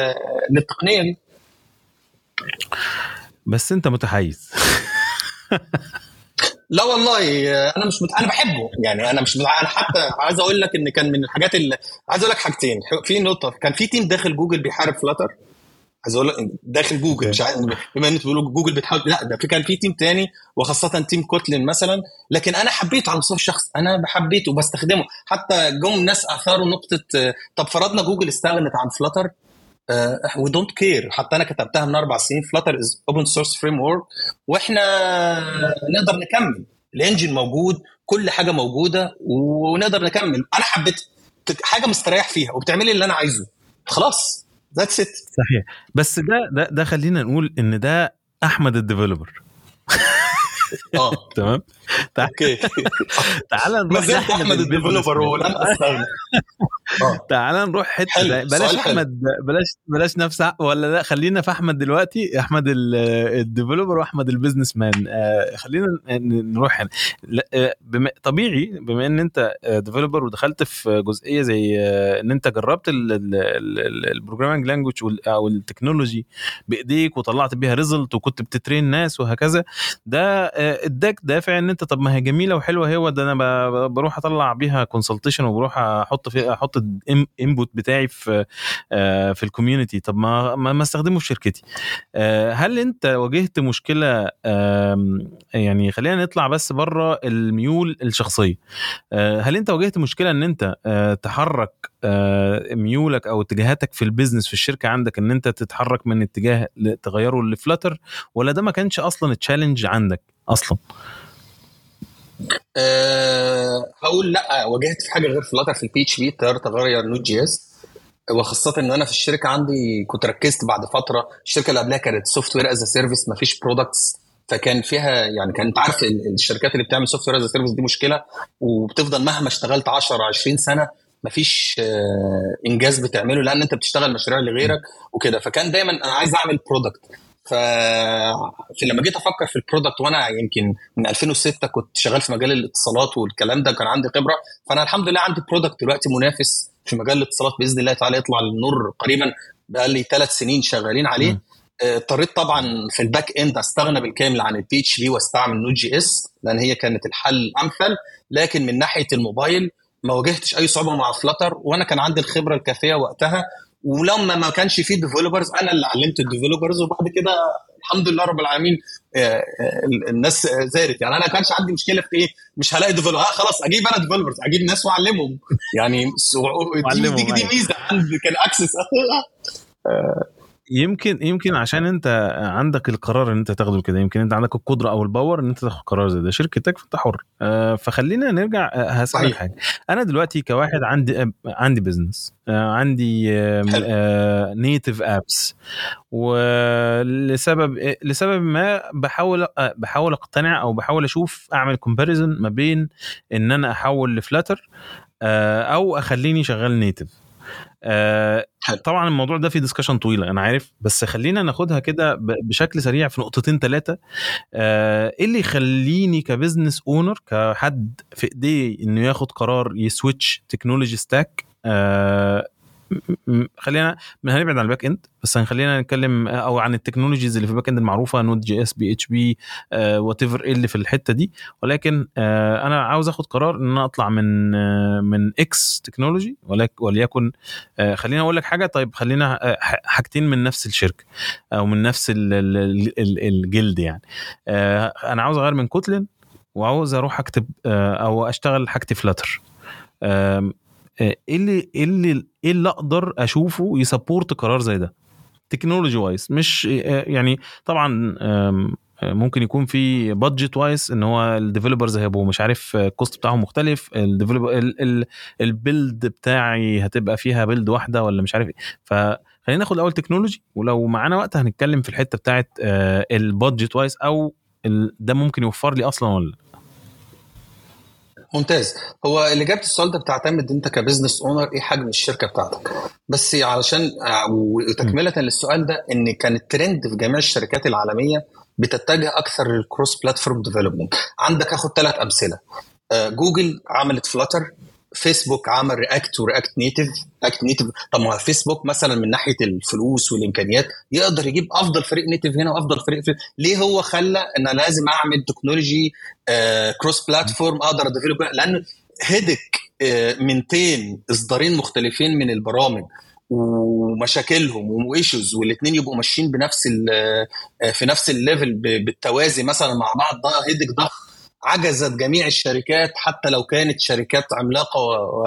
S2: للتقنيه دي
S1: بس انت متحيز
S2: لا والله انا مش مت... انا بحبه يعني انا مش مت... انا حتى عايز اقول لك ان كان من الحاجات اللي عايز اقول لك حاجتين في نقطه كان في تيم داخل جوجل بيحارب فلاتر عايز اقول لك داخل جوجل مش عارف بما ان بتقولوا جوجل بتحاول لا ده في كان في تيم تاني وخاصه تيم كوتلين مثلا لكن انا حبيته على مستوى الشخص انا حبيته وبستخدمه حتى جم ناس اثاروا نقطه طب فرضنا جوجل استغنت عن فلاتر وي دونت كير حتى انا كتبتها من اربع سنين فلاتر از اوبن سورس فريم ورك واحنا نقدر نكمل الانجن موجود كل حاجه موجوده ونقدر نكمل انا حبيت حاجه مستريح فيها وبتعملي اللي انا عايزه خلاص ذاتس ات
S1: صحيح بس ده ده ده خلينا نقول ان ده احمد الديفلوبر
S2: اه
S1: تمام
S2: اوكي
S1: تعال
S2: ما
S1: نروح
S2: زلت
S1: لأحمد
S2: احمد الديفلوبر ولم استغنى آه.
S1: تعال نروح حته
S2: حلو،
S1: بلاش
S2: سؤال حلو.
S1: احمد بلاش بلاش نفس ولا لا خلينا في احمد دلوقتي احمد ال- الديفلوبر واحمد البيزنس مان آه، خلينا ن- نروح هنا لا، آه، بما طبيعي بما ان انت ديفلوبر ودخلت في جزئيه زي آه، ان انت جربت البروجرامينج لانجوج او التكنولوجي بايديك وطلعت بيها ريزلت وكنت بتترين ناس وهكذا ده آه، اداك دافع ان انت طب ما هي جميله وحلوه هي ده انا ب- بروح اطلع بيها كونسلتيشن وبروح احط في احط الانبوت بتاعي في آه، في الكوميونتي طب ما ما ما استخدمه في شركتي آه، هل انت واجهت مشكله آم، يعني خلينا نطلع بس بره الميول الشخصيه آه، هل انت واجهت مشكله ان انت آه، تحرك آه، ميولك او اتجاهاتك في البيزنس في الشركه عندك ان انت تتحرك من اتجاه ل- تغيره لفلاتر ولا ده ما كانش اصلا تشالنج عندك اصلا
S2: أه هقول لا واجهت في حاجه غير فلاتر في البي اتش بي اضطريت اغير نوت جي اس وخاصه ان انا في الشركه عندي كنت ركزت بعد فتره الشركه اللي قبلها كانت سوفت وير از سيرفيس ما فيش برودكتس فكان فيها يعني كان انت عارف ال- الشركات اللي بتعمل سوفت وير از سيرفيس دي مشكله وبتفضل مهما اشتغلت 10 20 سنه مفيش آه، انجاز بتعمله لان انت بتشتغل مشاريع لغيرك وكده فكان دايما انا عايز اعمل برودكت ف في لما جيت افكر في البرودكت وانا يمكن من 2006 كنت شغال في مجال الاتصالات والكلام ده كان عندي خبره فانا الحمد لله عندي برودكت دلوقتي منافس في مجال الاتصالات باذن الله تعالى يطلع للنور قريبا بقى لي ثلاث سنين شغالين عليه
S1: م.
S2: آه، اضطريت طبعا في الباك اند استغنى بالكامل عن البي اتش بي واستعمل نوت جي اس لان هي كانت الحل الامثل لكن من ناحيه الموبايل ما واجهتش اي صعوبه مع فلاتر وانا كان عندي الخبره الكافيه وقتها ولما ما كانش فيه ديفلوبرز انا اللي علمت الديفلوبرز وبعد كده الحمد لله رب العالمين آه، آه، الناس آه، زارت يعني انا ما كانش عندي مشكله في ايه مش هلاقي ديفلوبر آه خلاص اجيب انا ديفلوبرز اجيب ناس واعلمهم يعني سو- دي,
S1: وأعلمهم،
S2: دي, دي
S1: أيوة.
S2: ميزه عندي كان اكسس
S1: يمكن يمكن عشان انت عندك القرار ان انت تاخده كده يمكن انت عندك القدره او الباور ان انت تاخد قرار زي ده شركتك فانت حر آه، فخلينا نرجع آه، هسالك
S2: صحيح.
S1: حاجه انا دلوقتي كواحد عندي آه، عندي بزنس عندي
S2: حلو.
S1: نيتف ابس ولسبب لسبب ما بحاول آه، بحاول اقتنع او بحاول اشوف اعمل كومباريزن ما بين ان انا احول لفلاتر او اخليني شغال نيتف آه،
S2: حلو.
S1: طبعا الموضوع ده فيه ديسكشن طويله انا عارف بس خلينا ناخدها كده ب- بشكل سريع في نقطتين ثلاثه ايه اللي يخليني كبزنس اونر كحد في ايديه انه ياخد قرار يسويتش تكنولوجي ستاك خلينا هنبعد عن الباك اند بس هنخلينا نتكلم آه، او عن التكنولوجيز اللي في الباك اند المعروفه نود جي اس بي اتش بي وات ايفر ايه اللي في الحته دي ولكن آه، انا عاوز اخد قرار ان انا اطلع من آه، من اكس تكنولوجي ولك- وليكن آه، خليني اقول لك حاجه طيب خلينا آه، ح- حاجتين من نفس الشركه او من نفس ال- ال- ال- ال- الجلد يعني آه، انا عاوز اغير من كوتلين وعاوز اروح اكتب آه، او اشتغل حاجتي فلاتر آم، آه، ايه اللي ايه اللي ايه اللي اقدر اشوفه يسبورت قرار زي ده تكنولوجي وايز مش آه، يعني طبعا آم، آه، ممكن يكون في بادجت وايز ان هو الديفلوبرز هيبقوا مش عارف آه، الكوست بتاعهم مختلف الديفلوبر البيلد بتاعي هتبقى فيها بيلد واحده ولا مش عارف ايه فخلينا ناخد الاول تكنولوجي ولو معانا وقت هنتكلم في الحته بتاعت البادجت وايز او ال- ده ممكن يوفر لي اصلا ولا لا
S2: ممتاز هو اللي جابت السؤال ده بتعتمد انت كبزنس اونر ايه حجم الشركه بتاعتك بس علشان وتكمله للسؤال ده ان كان الترند في جميع الشركات العالميه بتتجه اكثر للكروس بلاتفورم ديفلوبمنت عندك اخد ثلاث امثله آه، جوجل عملت فلاتر فيسبوك عمل رياكت ورياكت نيتف رياكت نيتف طب ما فيسبوك مثلا من ناحيه الفلوس والامكانيات يقدر يجيب افضل فريق نيتف هنا وافضل فريق في ليه هو خلى ان انا لازم اعمل تكنولوجي آه كروس بلاتفورم اقدر اديفلوب لان هيدك آه 200 اصدارين مختلفين من البرامج ومشاكلهم وايشوز والاثنين يبقوا ماشيين بنفس آه، في نفس الليفل بالتوازي مثلا مع بعض ده هيدك ضخم عجزت جميع الشركات حتى لو كانت شركات عملاقه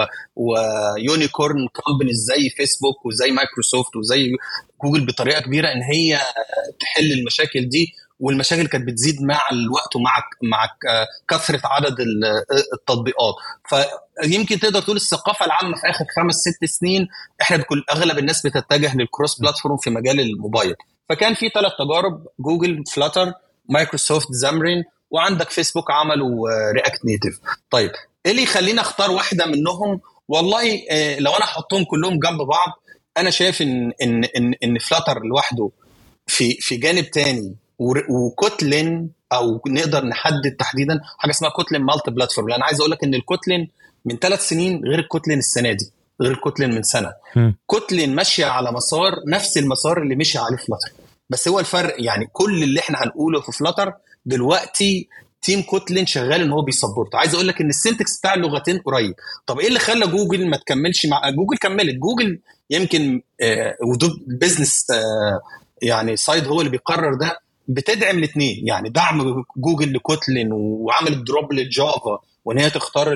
S2: ويونيكورن كومبانيز زي فيسبوك وزي مايكروسوفت وزي جوجل بطريقه كبيره ان هي تحل المشاكل دي والمشاكل كانت بتزيد مع الوقت ومع مع كثره عدد التطبيقات فيمكن تقدر تقول الثقافه العامه في اخر خمس ست سنين احنا بكل اغلب الناس بتتجه للكروس بلاتفورم في مجال الموبايل فكان في ثلاث تجارب جوجل فلاتر مايكروسوفت زامرين وعندك فيسبوك عملوا رياكت نيتف طيب ايه اللي يخليني اختار واحده منهم والله آه، لو انا احطهم كلهم جنب بعض انا شايف ان ان ان ان فلاتر لوحده في في جانب تاني وكوتلين او نقدر نحدد تحديدا حاجه اسمها كوتلين مالتي بلاتفورم لان عايز اقول لك ان الكوتلين من ثلاث سنين غير الكوتلين السنه دي غير الكوتلين من سنه كوتلين ماشيه على مسار نفس المسار اللي مشي عليه فلاتر بس هو الفرق يعني كل اللي احنا هنقوله في فلاتر دلوقتي تيم كوتلين شغال ان هو بيسبورت عايز اقول لك ان السنتكس بتاع اللغتين قريب طب ايه اللي خلى جوجل ما تكملش مع جوجل كملت جوجل يمكن آه ودول بزنس آه يعني سايد هو اللي بيقرر ده بتدعم الاثنين يعني دعم جوجل لكوتلين وعملت دروب للجافا وان هي تختار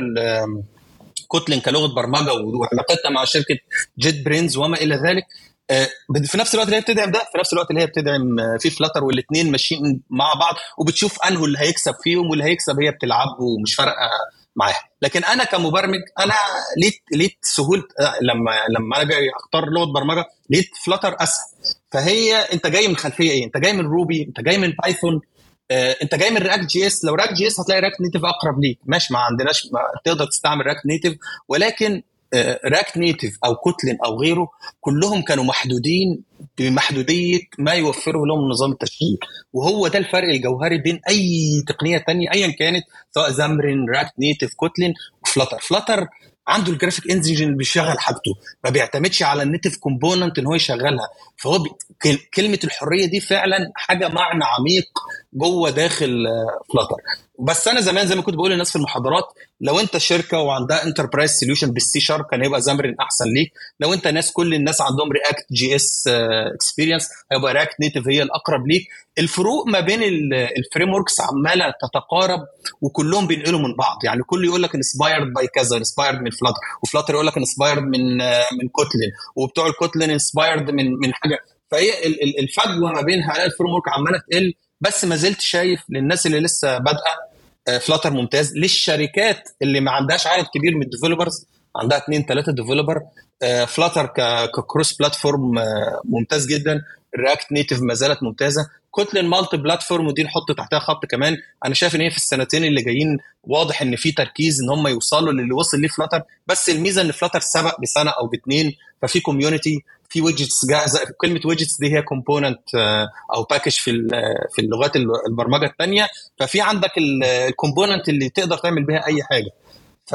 S2: كوتلين كلغه برمجه وعلاقتها مع شركه جيت برينز وما الى ذلك آه، في نفس الوقت اللي هي بتدعم ده في نفس الوقت اللي هي بتدعم آه، في فلاتر والاثنين ماشيين مع بعض وبتشوف انه اللي هيكسب فيهم واللي هيكسب هي بتلعب ومش فارقه معاها لكن انا كمبرمج انا لقيت لقيت سهوله آه، لما لما انا جاي اختار لغه برمجه لقيت فلاتر اسهل فهي انت جاي من خلفيه ايه؟ انت جاي من روبي انت جاي من بايثون آه انت جاي من رياكت جي اس لو رياكت جي اس هتلاقي رياكت نيتف اقرب ليك ماشي ما عندناش ما تقدر تستعمل رياكت نيتف ولكن راكت نيتف او كوتلين او غيره كلهم كانوا محدودين بمحدوديه ما يوفره لهم نظام التشغيل وهو ده الفرق الجوهري بين اي تقنيه تانية ايا كانت سواء زامرين راكت نيتف كوتلين وفلاتر فلاتر عنده الجرافيك انجن اللي بيشغل حاجته ما بيعتمدش على النيتف كومبوننت ان هو يشغلها فهو بي... كلمه الحريه دي فعلا حاجه معنى عميق جوه داخل فلاتر بس انا زمان زي ما كنت بقول للناس في المحاضرات لو انت شركه وعندها انتربرايز سوليوشن بالسي شارب كان هيبقى زامرين احسن ليك لو انت ناس كل الناس عندهم رياكت جي اس اكسبيرينس هيبقى رياكت نيتف هي الاقرب ليك الفروق ما بين الفريم وركس عماله تتقارب وكلهم بينقلوا من بعض يعني كل يقول لك انسبايرد باي كذا انسبايرد من فلاتر وفلاتر يقول لك انسبايرد من آه، من كوتلين وبتوع الكوتلين انسبايرد من من حاجه فهي الفجوه ما بين هؤلاء الفريم ورك عماله تقل بس ما زلت شايف للناس اللي لسه بادئه فلاتر ممتاز للشركات اللي ما عندهاش عدد كبير من الديفلوبرز عندها اثنين ثلاثه ديفلوبر فلاتر ككروس بلاتفورم ممتاز جدا رياكت نيتف ما زالت ممتازه كوتلين مالتي بلاتفورم ودي نحط تحتها خط كمان انا شايف ان هي في السنتين اللي جايين واضح ان في تركيز ان هم يوصلوا للي وصل ليه فلاتر بس الميزه ان فلاتر سبق بسنه او باثنين ففي كوميونتي في ويدجتس جاهزه كلمه ويدجتس دي هي كومبوننت آه، او باكج في في اللغات البرمجه الثانيه ففي عندك الكومبوننت اللي تقدر تعمل بها اي حاجه ف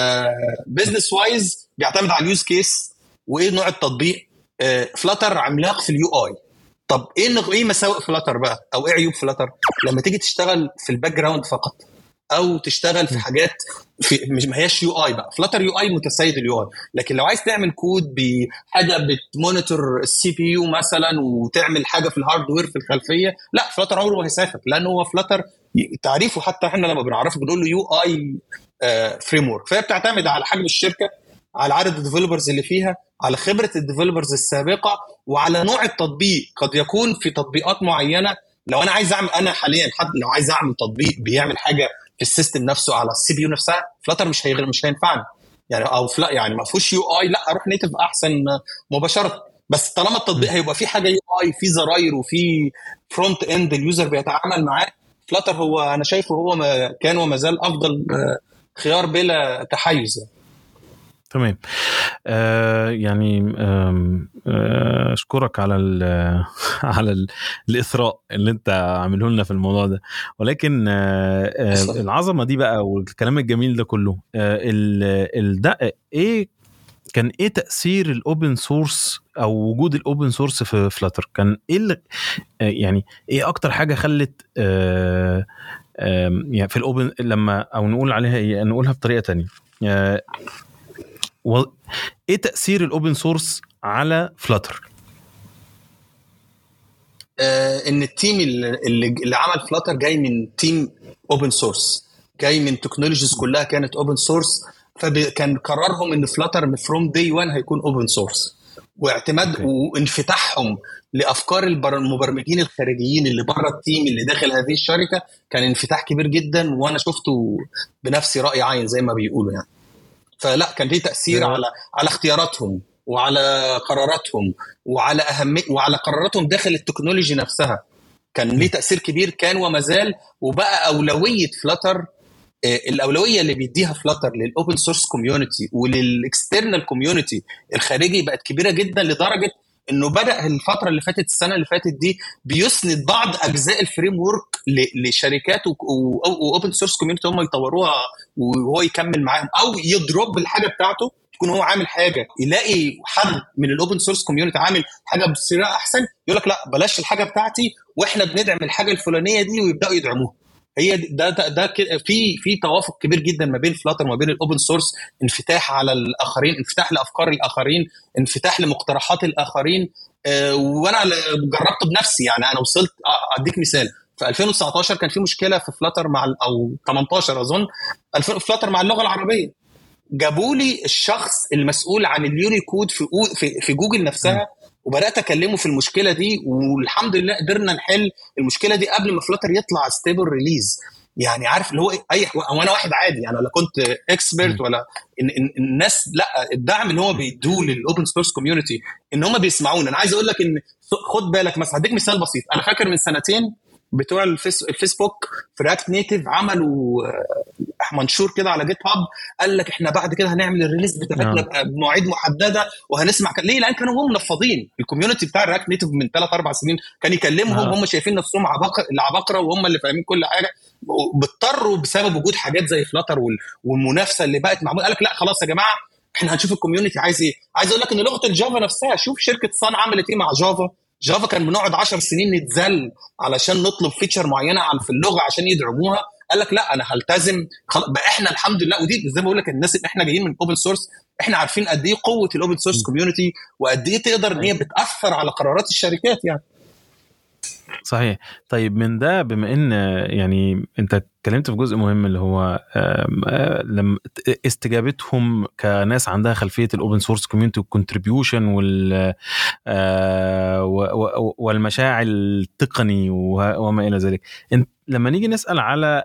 S2: بزنس وايز بيعتمد على اليوز كيس وايه نوع التطبيق فلاتر آه، عملاق في اليو اي طب ايه ايه مساوئ فلاتر بقى او ايه عيوب فلاتر لما تيجي تشتغل في الباك جراوند فقط او تشتغل في حاجات في مش ما هياش يو اي بقى فلاتر يو اي متسيد اليو اي لكن لو عايز تعمل كود بحاجه بتمونيتور السي بي يو مثلا وتعمل حاجه في الهاردوير في الخلفيه لا فلاتر عمره ما هيسافر لان هو فلاتر تعريفه حتى احنا لما بنعرفه بنقول له يو اي فريم ورك فهي بتعتمد على حجم الشركه على عدد الديفلوبرز اللي فيها على خبره الديفلوبرز السابقه وعلى نوع التطبيق قد يكون في تطبيقات معينه لو انا عايز اعمل انا حاليا حد لو عايز اعمل تطبيق بيعمل حاجه في السيستم نفسه على السي بي يو نفسها فلاتر مش هيغير مش هينفعني يعني او فلا يعني ما فيهوش يو اي لا اروح نيتف احسن مباشره بس طالما التطبيق هيبقى فيه حاجه يو اي في زراير وفي فرونت اند اليوزر بيتعامل معاه فلاتر هو انا شايفه هو ما كان وما زال افضل آه، خيار بلا تحيز يعني.
S1: تمام آه يعني آه اشكرك على ال على ال الاثراء اللي انت عامله لنا في الموضوع ده ولكن آه آه العظمه دي بقى والكلام الجميل ده كله آه ال ده ايه كان ايه تاثير الاوبن سورس او وجود الاوبن سورس في فلاتر كان ايه اللي يعني ايه اكتر حاجه خلت آه يعني في الاوبن لما او نقول عليها ايه نقولها بطريقه تانية آه و... ايه تاثير الاوبن سورس على فلاتر
S2: آه ان التيم اللي, اللي عمل فلاتر جاي من تيم اوبن سورس جاي من تكنولوجيز كلها كانت اوبن سورس فكان قرارهم ان فلاتر فروم دي 1 هيكون اوبن سورس واعتماد okay. وانفتاحهم لافكار المبرمجين الخارجيين اللي بره التيم اللي داخل هذه الشركه كان انفتاح كبير جدا وانا شفته بنفسي راي عين زي ما بيقولوا يعني فلا كان ليه تاثير على على اختياراتهم وعلى قراراتهم وعلى اهميه وعلى قراراتهم داخل التكنولوجي نفسها كان ليه تاثير كبير كان وما زال وبقى اولويه فلاتر الاولويه اللي بيديها فلاتر للاوبن سورس كوميونتي وللاكسترنال كوميونتي الخارجي بقت كبيره جدا لدرجه انه بدا الفتره اللي فاتت السنه اللي فاتت دي بيسند بعض اجزاء الفريم ورك لشركات واوبن سورس كوميونتي هم يطوروها وهو يكمل معاهم او يضرب الحاجه بتاعته يكون هو عامل حاجه يلاقي حد من الاوبن سورس كوميونتي عامل حاجه بسرعه احسن يقول لك لا بلاش الحاجه بتاعتي واحنا بندعم الحاجه الفلانيه دي ويبداوا يدعموها هي ده ده, ده في في توافق كبير جدا ما بين فلاتر وما بين الاوبن سورس انفتاح على الاخرين انفتاح لافكار الاخرين انفتاح لمقترحات الاخرين آه وانا جربته بنفسي يعني انا وصلت اديك مثال في 2019 كان في مشكله في فلاتر مع او 18 اظن فلاتر مع اللغه العربيه جابوا لي الشخص المسؤول عن اليونيكود في في, في جوجل نفسها وبدات اكلمه في المشكله دي والحمد لله قدرنا نحل المشكله دي قبل ما فلاتر يطلع ستيبل ريليز يعني عارف اللي هو اي وانا واحد عادي انا لا كنت اكسبرت ولا إن إن الناس لا الدعم اللي هو بيدوه للاوبن سورس كوميونتي ان هم بيسمعونا انا عايز اقول لك ان خد بالك مثلا هديك مثال بسيط انا فاكر من سنتين بتوع الفيس الفيسبوك في رياكت نيتيف عملوا منشور كده على جيت هاب قال لك احنا بعد كده هنعمل الريليز بتاعتنا بمواعيد محدده وهنسمع ك... ليه؟ لان كانوا هم منفضين الكوميونتي بتاع الرياكت نيتيف من ثلاث اربع سنين كان يكلمهم آه. هم شايفين نفسهم عباقره العباقره وهم اللي فاهمين كل حاجه بيضطروا بسبب وجود حاجات زي فلاتر والمنافسه اللي بقت معموله قال لك لا خلاص يا جماعه احنا هنشوف الكوميونتي عايز ايه عايز اقول لك ان لغه الجافا نفسها شوف شركه صان عملت ايه مع جافا جافا كان بنقعد 10 سنين نتذل علشان نطلب فيتشر معينه في اللغه عشان يدعموها قال لك لا انا هلتزم بقى احنا الحمد لله ودي زي ما بقول لك الناس اللي احنا جايين من اوبن سورس احنا عارفين قد ايه قوه الاوبن سورس كوميونتي وقد ايه تقدر ان هي بتاثر على قرارات الشركات يعني
S1: صحيح طيب من ده بما ان يعني انت اتكلمت في جزء مهم اللي هو لما استجابتهم كناس عندها خلفيه الاوبن سورس كوميونتي والكونتريبيوشن وال والمشاعر التقني وما الى ذلك انت لما نيجي نسال على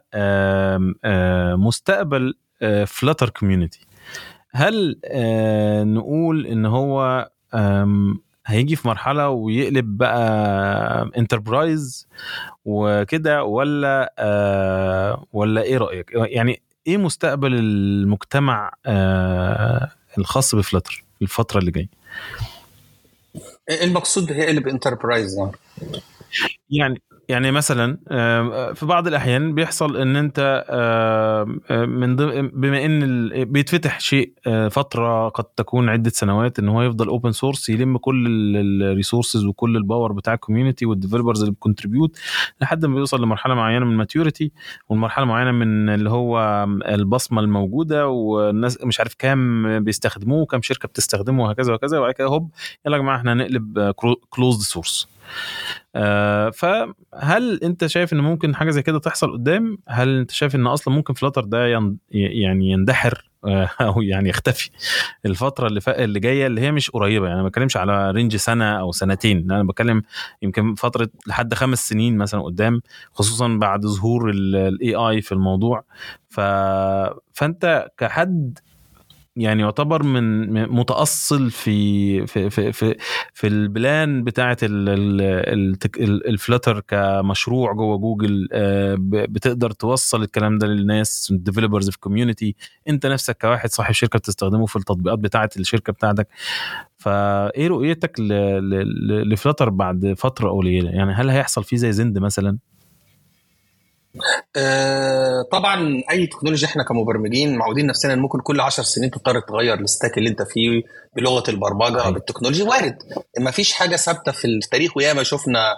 S1: مستقبل فلاتر كوميونتي هل نقول ان هو هيجي في مرحله ويقلب بقى انتربرايز وكده ولا آه ولا ايه رايك يعني ايه مستقبل المجتمع آه الخاص بفلتر الفتره اللي جايه
S2: المقصود هيقلب انتربرايز يعني
S1: يعني يعني مثلا في بعض الاحيان بيحصل ان انت من بما ان بيتفتح شيء فتره قد تكون عده سنوات ان هو يفضل اوبن سورس يلم كل الريسورسز وكل الباور بتاع الكوميونتي والديفلوبرز اللي بتكونتريبيوت لحد ما بيوصل لمرحله معينه من ماتيوريتي والمرحله معينه من اللي هو البصمه الموجوده والناس مش عارف كام بيستخدموه كام شركه بتستخدمه وهكذا وهكذا وبعد كده هوب يلا يا جماعه احنا هنقلب كلوزد سورس آه فهل انت شايف ان ممكن حاجه زي كده تحصل قدام هل انت شايف ان اصلا ممكن فلاتر ده ين يعني يندحر آه او يعني يختفي الفتره اللي فا... اللي جايه اللي هي مش قريبه يعني انا ما بتكلمش على رينج سنه او سنتين انا بتكلم يمكن فتره لحد خمس سنين مثلا قدام خصوصا بعد ظهور الاي اي في الموضوع ف... فانت كحد يعني يعتبر من متاصل في في في في, في البلان بتاعه الفلتر كمشروع جوه جوجل آه، بتقدر توصل الكلام ده للناس الديفلوبرز في الكوميونتي انت نفسك كواحد صاحب شركه بتستخدمه في التطبيقات بتاعه الشركه بتاعتك فايه رؤيتك لفلتر بعد فتره قليله يعني هل هيحصل فيه زي زند مثلا
S2: آه طبعا اي تكنولوجيا احنا كمبرمجين معودين نفسنا ان ممكن كل 10 سنين تضطر تغير الستاك اللي انت فيه بلغه البرمجه أيوة. بالتكنولوجيا وارد ما فيش حاجه ثابته في التاريخ وياما شفنا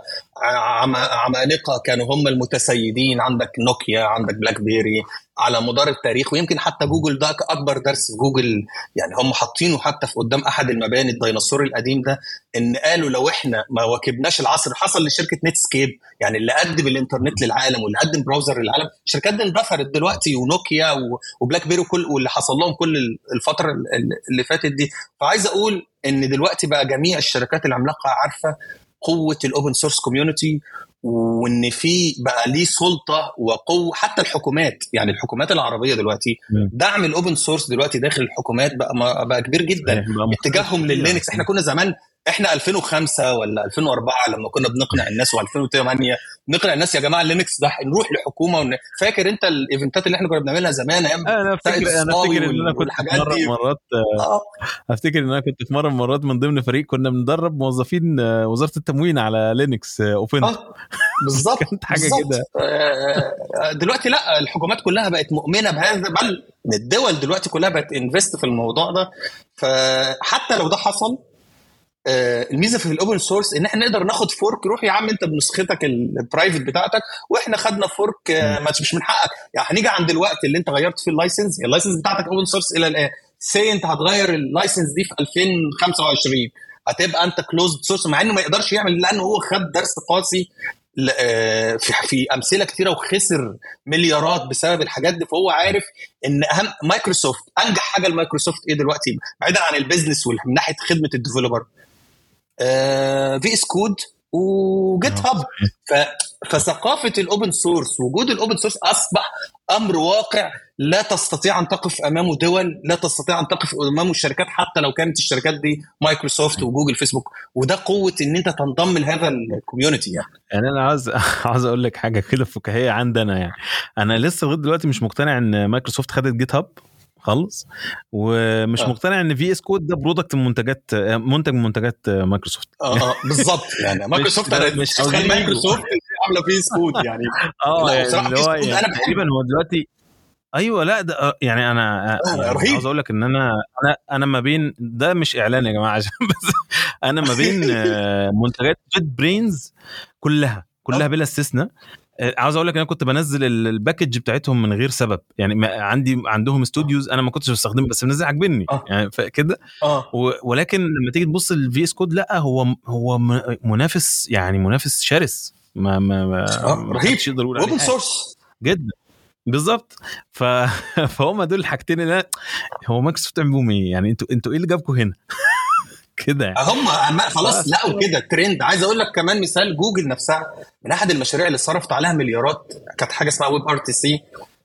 S2: عمالقه كانوا هم المتسيدين عندك نوكيا عندك بلاك بيري على مدار التاريخ ويمكن حتى جوجل ده اكبر درس في جوجل يعني هم حاطينه حتى في قدام احد المباني الديناصور القديم ده ان قالوا لو احنا ما واكبناش العصر حصل لشركه نت سكيب يعني اللي قدم الانترنت للعالم واللي قدم براوزر للعالم الشركات دي اندثرت دلوقتي ونوكيا وبلاك بيري وكل واللي حصل لهم كل الفتره اللي فاتت دي فعايز اقول ان دلوقتي بقى جميع الشركات العملاقه عارفه قوه الاوبن سورس كوميونتي وان في بقى ليه سلطه وقوه حتى الحكومات يعني الحكومات العربيه دلوقتي دعم الاوبن سورس دلوقتي داخل الحكومات بقى بقى كبير جدا اتجاههم لللينكس احنا كنا زمان احنا 2005 ولا 2004 لما كنا بنقنع الناس و2008 نقنع الناس يا جماعه لينكس ده نروح لحكومه ون... فاكر انت الايفنتات اللي احنا كنا بنعملها زمان
S1: ايام انا افتكر انا افتكر ان انا كنت في مره مرات آه. افتكر ان انا كنت في مره مرات من ضمن فريق كنا بندرب موظفين آه، وزاره التموين على لينكس اوبن
S2: آه. بالظبط كانت حاجه كده آه، دلوقتي لا الحكومات كلها بقت مؤمنه بهذا بل الدول دلوقتي كلها بقت انفست في الموضوع ده فحتى لو ده حصل آه، الميزه في الاوبن سورس ان احنا نقدر ناخد فورك روح يا عم انت بنسختك البرايفت بتاعتك واحنا خدنا فورك آه، مش من حقك يعني هنيجي عند الوقت اللي انت غيرت فيه اللايسنس اللايسنس بتاعتك اوبن سورس الى الان سي انت هتغير اللايسنس دي في 2025 هتبقى انت كلوزد سورس مع انه ما يقدرش يعمل لانه هو خد درس قاسي آه، في في امثله كثيره وخسر مليارات بسبب الحاجات دي فهو عارف ان اهم مايكروسوفت انجح حاجه لمايكروسوفت ايه دلوقتي بعيدا عن البيزنس ومن ناحيه خدمه الديفلوبر في اس كود وجيت هاب فثقافه الاوبن سورس وجود الاوبن سورس اصبح امر واقع لا تستطيع ان تقف امامه دول لا تستطيع ان تقف امامه الشركات حتى لو كانت الشركات دي مايكروسوفت وجوجل فيسبوك وده قوه ان انت تنضم لهذا الكوميونتي يعني
S1: يعني انا عاوز عاوز اقول لك حاجه كده فكاهيه عندنا يعني انا لسه لغايه دلوقتي مش مقتنع ان مايكروسوفت خدت جيت هاب خالص ومش آه. مقتنع ان في اس كود ده برودكت من منتجات منتج من منتجات مايكروسوفت
S2: اه اه بالظبط يعني مايكروسوفت انا مش مايكروسوفت عامله في اس كود يعني
S1: اه يعني اللي هو يعني تقريبا هو دلوقتي ايوه لا ده آه، يعني انا آه، يعني عاوز اقول لك ان انا انا انا ما بين ده مش اعلان يا جماعه عشان بس انا ما بين منتجات جيت برينز كلها كلها بلا استثناء آه، عاوز اقول لك انا كنت بنزل الباكج بتاعتهم من غير سبب يعني عندي عندهم استوديوز انا ما كنتش بستخدمه بس منزل عاجبني آه. يعني كده آه. ولكن لما تيجي تبص للفي اس كود لا هو هو منافس يعني منافس شرس ما ما, ما
S2: آه. رهيب يقدر يقول اوبن سورس
S1: جدا بالظبط ف... فهم دول الحاجتين اللي هو مايكروسوفت عملوا ايه يعني انتوا انتوا ايه اللي جابكم هنا كده
S2: هم خلاص لقوا كده ترند عايز اقول لك كمان مثال جوجل نفسها من احد المشاريع اللي صرفت عليها مليارات كانت حاجه اسمها ويب ار تي سي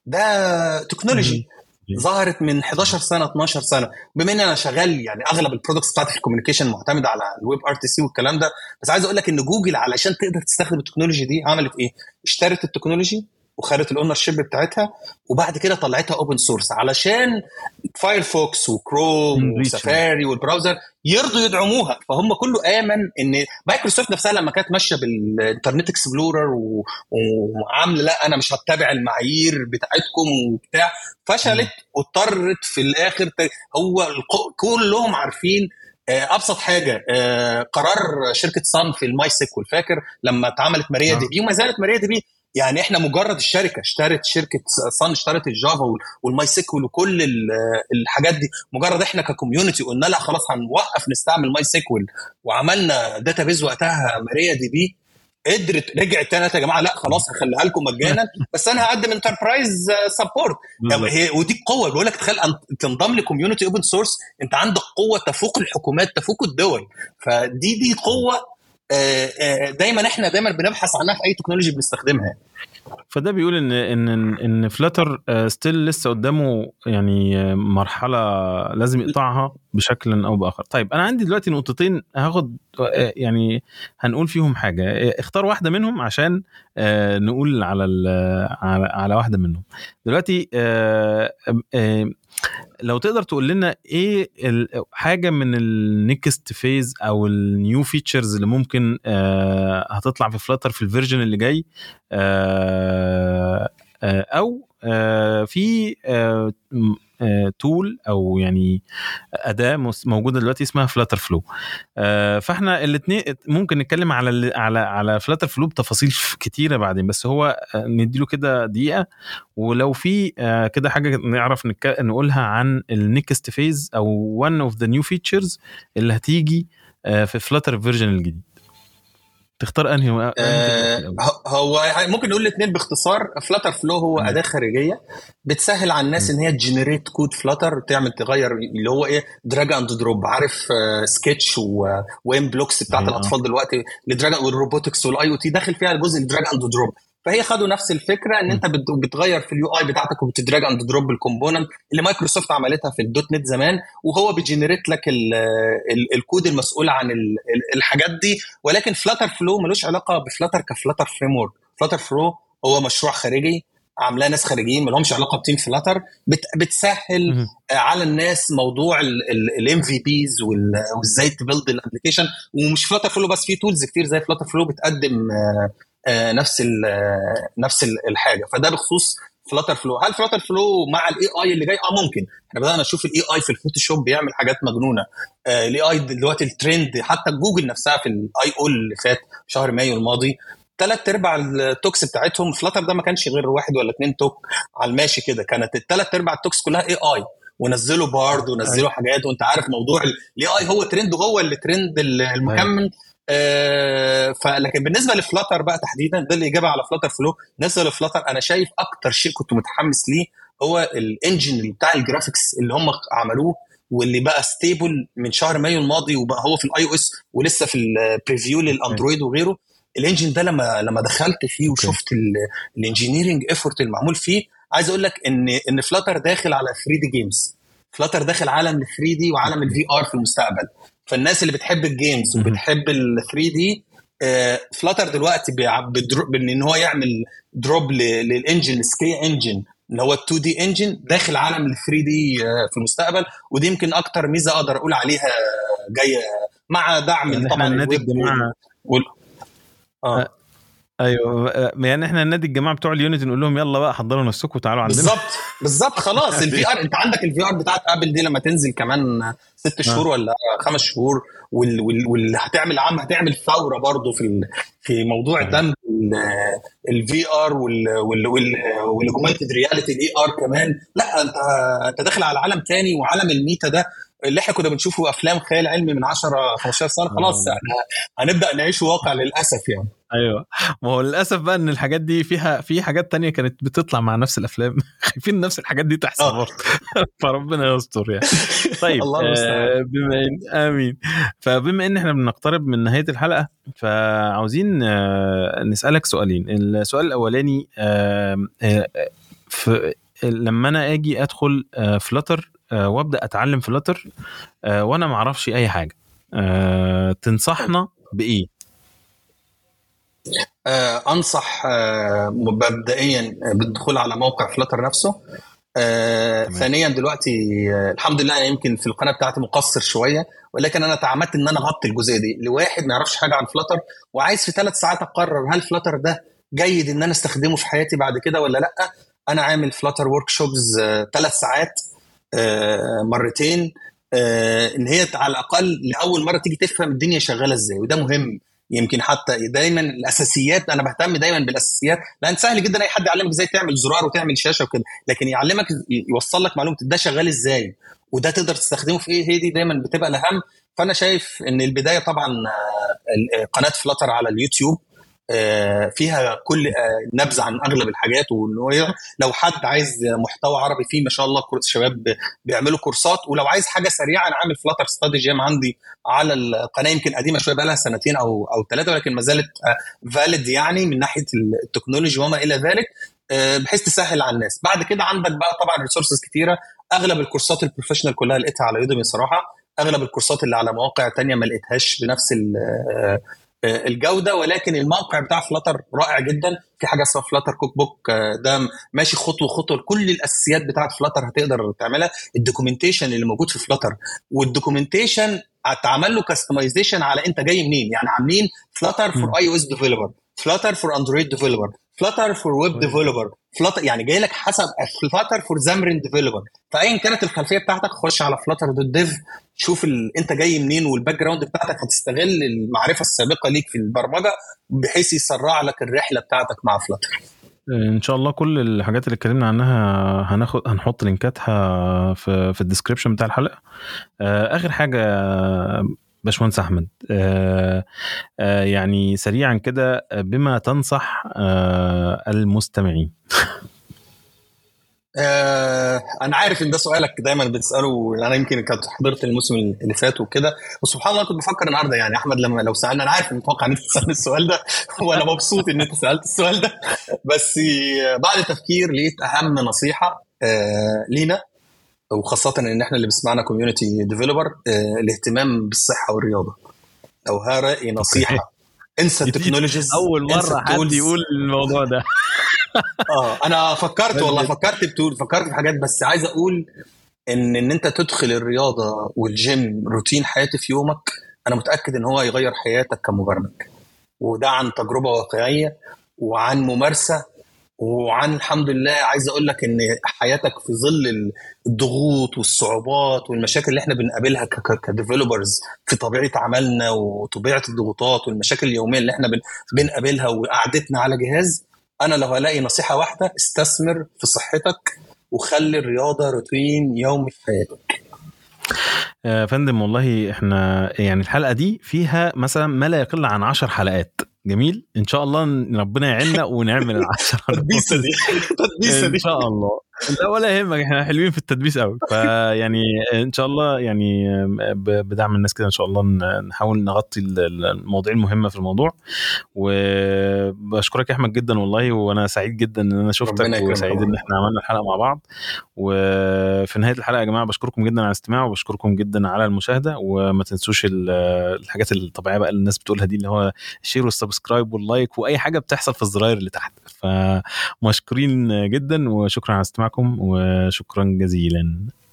S2: ده تكنولوجي ظهرت من 11 سنه 12 سنه بما ان انا شغال يعني اغلب البرودكتس بتاعتي في الكوميونيكيشن معتمده على الويب ار تي سي والكلام ده بس عايز اقول لك ان جوجل علشان تقدر تستخدم التكنولوجي دي عملت ايه؟ اشترت التكنولوجي وخدت الاونر شيب بتاعتها وبعد كده طلعتها اوبن سورس علشان فايرفوكس وكروم وسفاري والبراوزر يرضوا يدعموها فهم كله امن ان مايكروسوفت نفسها لما كانت ماشيه بالانترنت اكسبلورر وعامله لا انا مش هتبع المعايير بتاعتكم وبتاع فشلت واضطرت في الاخر هو كلهم عارفين آه، ابسط حاجه آه، قرار شركه صن في الماي سيكول فاكر لما اتعملت ماريا دي بي وما زالت ماريا دي بي يعني احنا مجرد الشركه اشترت شركه صن اشترت الجافا والماي سيكول وكل الحاجات دي مجرد احنا ككوميونتي قلنا لا خلاص هنوقف نستعمل ماي سيكول وعملنا داتا بيز وقتها ماريا دي بي قدرت رجعت تاني يا جماعه لا خلاص هخليها لكم مجانا بس انا هقدم انتربرايز سبورت هي ودي القوه بقول لك تخيل تنضم لكوميونتي اوبن سورس انت عندك قوه تفوق الحكومات تفوق الدول فدي دي قوه دايما احنا دايما بنبحث عنها في اي تكنولوجي بنستخدمها
S1: فده بيقول ان ان ان فلاتر ستيل لسه قدامه يعني مرحله لازم يقطعها بشكل او باخر طيب انا عندي دلوقتي نقطتين هاخد يعني هنقول فيهم حاجه اختار واحده منهم عشان نقول على على على واحده منهم دلوقتي لو تقدر تقول لنا ايه حاجه من النكست فيز او النيو فيتشرز اللي ممكن هتطلع في فلاتر في الفيرجن اللي جاي او في تول او يعني اداه موجوده دلوقتي اسمها فلاتر فلو فاحنا الاثنين ممكن نتكلم على على على فلاتر فلو بتفاصيل كتيره بعدين بس هو نديله كده دقيقه ولو في كده حاجه نعرف نقولها عن النكست فيز او وان اوف ذا نيو فيتشرز اللي هتيجي في فلاتر فيرجن الجديد تختار انهي
S2: آه هو ممكن نقول الاثنين باختصار فلاتر فلو هو اداه خارجيه بتسهل على الناس ان هي تجنريت كود فلاتر تعمل تغير اللي هو ايه دراج اند دروب عارف آه سكتش وين بلوكس بتاعت أيوة. الاطفال دلوقتي الدراج والروبوتكس والاي او تي داخل فيها جزء الدراج اند دروب فهي خدوا نفس الفكره ان انت بتغير في اليو اي بتاعتك وبتدراج اند دروب الكومبوننت اللي مايكروسوفت عملتها في الدوت نت زمان وهو بيجنريت لك ال ال الكود المسؤول عن ال الحاجات دي ولكن فلاتر فلو ملوش علاقه بفلاتر كفلاتر فريم ورك فلاتر فلو هو مشروع خارجي عاملاه ناس خارجيين ما لهمش علاقه بتيم فلاتر بت بتسهل على الناس موضوع الام في بيز وازاي تبيلد الابلكيشن ومش فلاتر فلو بس في تولز كتير زي فلاتر فلو بتقدم نفس ال نفس الحاجه فده بخصوص فلاتر فلو هل فلاتر فلو مع الاي اي اللي جاي اه ممكن احنا بدانا نشوف الاي اي في الفوتوشوب بيعمل حاجات مجنونه الاي اي دلوقتي الترند حتى جوجل نفسها في الاي او اللي فات شهر مايو الماضي ثلاث ارباع التوكس بتاعتهم فلاتر ده ما كانش غير واحد ولا اثنين توك على الماشي كده كانت الثلاث ارباع التوكس كلها اي اي ونزلوا بارد ونزلوا حاجات وانت عارف موضوع الاي اي هو ترند وهو اللي ترند المكمل آه فلكن بالنسبه لفلاتر بقى تحديدا ده الاجابه على فلاتر فلو بالنسبه لفلاتر انا شايف اكتر شيء كنت متحمس ليه هو الانجن بتاع الجرافيكس اللي هم عملوه واللي بقى ستيبل من شهر مايو الماضي وبقى هو في الاي او اس ولسه في البريفيو للاندرويد وغيره الانجن ده لما لما دخلت فيه وشفت الانجينيرنج ايفورت المعمول فيه عايز اقول لك ان ان فلاتر داخل على 3 دي جيمز فلاتر داخل عالم ال 3 دي وعالم الفي ار في المستقبل فالناس اللي بتحب الجيمز وبتحب ال 3 دي فلاتر دلوقتي ان هو يعمل دروب للانجن سكي انجن اللي هو ال 2 دي انجن داخل عالم ال 3 دي في المستقبل ودي يمكن اكتر ميزه اقدر اقول عليها جايه مع دعم
S1: يعني
S2: طبعا
S1: النادي الجماعه وال... اه ايوه يعني احنا النادي الجماعه بتوع اليونت نقول لهم يلا بقى حضروا نفسكم وتعالوا عندنا
S2: بالظبط بالظبط خلاص الفي ار انت عندك الفي ار بتاعت ابل دي لما تنزل كمان ست شهور ولا خمس شهور واللي وال... وال... هتعمل عم هتعمل ثوره برضه في ال... في موضوع دمج الفي ار والاوجمانتد رياليتي الاي ار كمان لا انت انت داخل على عالم تاني وعالم الميتا ده اللي احنا كنا بنشوفه افلام خيال علمي من 10 15 سنه خلاص احنا هنبدا نعيش واقع للاسف يعني
S1: ايوه ما هو للاسف بقى ان الحاجات دي فيها في حاجات تانية كانت بتطلع مع نفس الافلام خايفين نفس الحاجات دي تحصل برضه فربنا يستر يعني طيب
S2: الله
S1: آه بما ان امين فبما ان احنا بنقترب من نهايه الحلقه فعاوزين آه نسالك سؤالين السؤال الاولاني آه آه لما انا اجي ادخل آه فلتر آه وابدا اتعلم فلتر آه وانا ما اعرفش اي حاجه آه تنصحنا بايه
S2: آه انصح آه مبدئيا بالدخول على موقع فلتر نفسه آه ثانيا دلوقتي آه الحمد لله يمكن في القناه بتاعتي مقصر شويه ولكن انا تعمدت ان انا اغطي الجزئيه دي لواحد ما يعرفش حاجه عن فلتر وعايز في ثلاث ساعات اقرر هل فلتر ده جيد ان انا استخدمه في حياتي بعد كده ولا لا انا عامل فلتر ورك شوبز ثلاث ساعات آه مرتين آه ان هي على الاقل لاول مره تيجي تفهم الدنيا شغاله ازاي وده مهم يمكن حتى دايما الاساسيات انا بهتم دايما بالاساسيات لان سهل جدا اي حد يعلمك ازاي تعمل زرار وتعمل شاشه وكده لكن يعلمك يوصل لك معلومه ده شغال ازاي وده تقدر تستخدمه في ايه هي دي دايما بتبقى الاهم فانا شايف ان البدايه طبعا قناه فلتر على اليوتيوب فيها كل نبذه عن اغلب الحاجات وانه لو حد عايز محتوى عربي فيه ما شاء الله شباب بيعملوا كورسات ولو عايز حاجه سريعه انا عامل فلاتر ستادي جيم عندي على القناه يمكن قديمه شويه بقى لها سنتين او او ثلاثه ولكن ما زالت فاليد يعني من ناحيه التكنولوجي وما الى ذلك بحيث تسهل على الناس بعد كده عندك بقى طبعا ريسورسز كتيره اغلب الكورسات البروفيشنال كلها لقيتها على يوديمي صراحه اغلب الكورسات اللي على مواقع تانية ما لقيتهاش بنفس الجوده ولكن الموقع بتاع فلاتر رائع جدا في حاجه اسمها فلاتر كوك بوك ده ماشي خطوه خطوه كل الاساسيات بتاعت فلاتر هتقدر تعملها الدوكيومنتيشن اللي موجود في فلاتر والدوكيومنتيشن اتعمل له كاستمايزيشن على انت جاي منين يعني عاملين فلاتر فور اي او اس ديفلوبر فلاتر فور اندرويد ديفلوبر فلاتر فور ويب ديفلوبر فلاتر يعني جاي لك حسب فلاتر فور زامرين ديفلوبر فايا كانت الخلفيه بتاعتك خش على فلاتر دوت ديف شوف ال... انت جاي منين والباك جراوند بتاعتك هتستغل المعرفه السابقه ليك في البرمجه بحيث يسرع لك الرحله بتاعتك مع فلاتر
S1: ان شاء الله كل الحاجات اللي اتكلمنا عنها هناخد هنحط لينكاتها في في الديسكربشن بتاع الحلقه اخر حاجه باشمهندس احمد آه آه يعني سريعا كده بما تنصح آه المستمعين
S2: آه انا عارف ان ده سؤالك دايما بتساله انا يمكن كنت حضرت الموسم اللي فات وكده وسبحان الله كنت بفكر النهارده يعني احمد لما لو سالنا انا عارف ان متوقع ان انت تسالني السؤال ده وانا مبسوط ان انت سالت السؤال ده بس بعد تفكير لقيت اهم نصيحه آه لينا وخاصة ان احنا اللي بسمعنا كوميونتي ديفلوبر آه الاهتمام بالصحة والرياضة لو ها رأي نصيحة انسى التكنولوجيز
S1: اول مرة حد يقول الموضوع ده
S2: اه انا فكرت والله فكرت بتقول فكرت في حاجات بس عايز اقول ان ان انت تدخل الرياضة والجيم روتين حياتي في يومك انا متأكد ان هو يغير حياتك كمبرمج وده عن تجربة واقعية وعن ممارسة وعن الحمد لله عايز اقول لك ان حياتك في ظل الضغوط والصعوبات والمشاكل اللي احنا بنقابلها كديفلوبرز في طبيعه عملنا وطبيعه الضغوطات والمشاكل اليوميه اللي احنا بنقابلها وقعدتنا على جهاز انا لو هلاقي نصيحه واحده استثمر في صحتك وخلي الرياضه روتين يومي في حياتك
S1: يا فندم والله احنا يعني الحلقه دي فيها مثلا ما لا يقل عن 10 حلقات جميل ان شاء الله ربنا يعيننا ونعمل العشرة
S2: التدبيسه دي التدبيسه دي
S1: ان شاء الله لا ولا يهمك احنا حلوين في التدبيس قوي فيعني ان شاء الله يعني بدعم الناس كده ان شاء الله نحاول نغطي المواضيع المهمه في الموضوع وبشكرك يا احمد جدا والله وانا سعيد جدا ان انا شفتك وسعيد ان احنا عملنا الحلقه مع بعض وفي نهايه الحلقه يا جماعه بشكركم جدا على الاستماع وبشكركم جدا على المشاهده وما تنسوش الحاجات الطبيعيه بقى اللي الناس بتقولها دي اللي هو الشير والسبسكرايب واللايك واي حاجه بتحصل في الزراير اللي تحت فمشكورين جدا وشكرا على استماعكم وشكرا جزيلا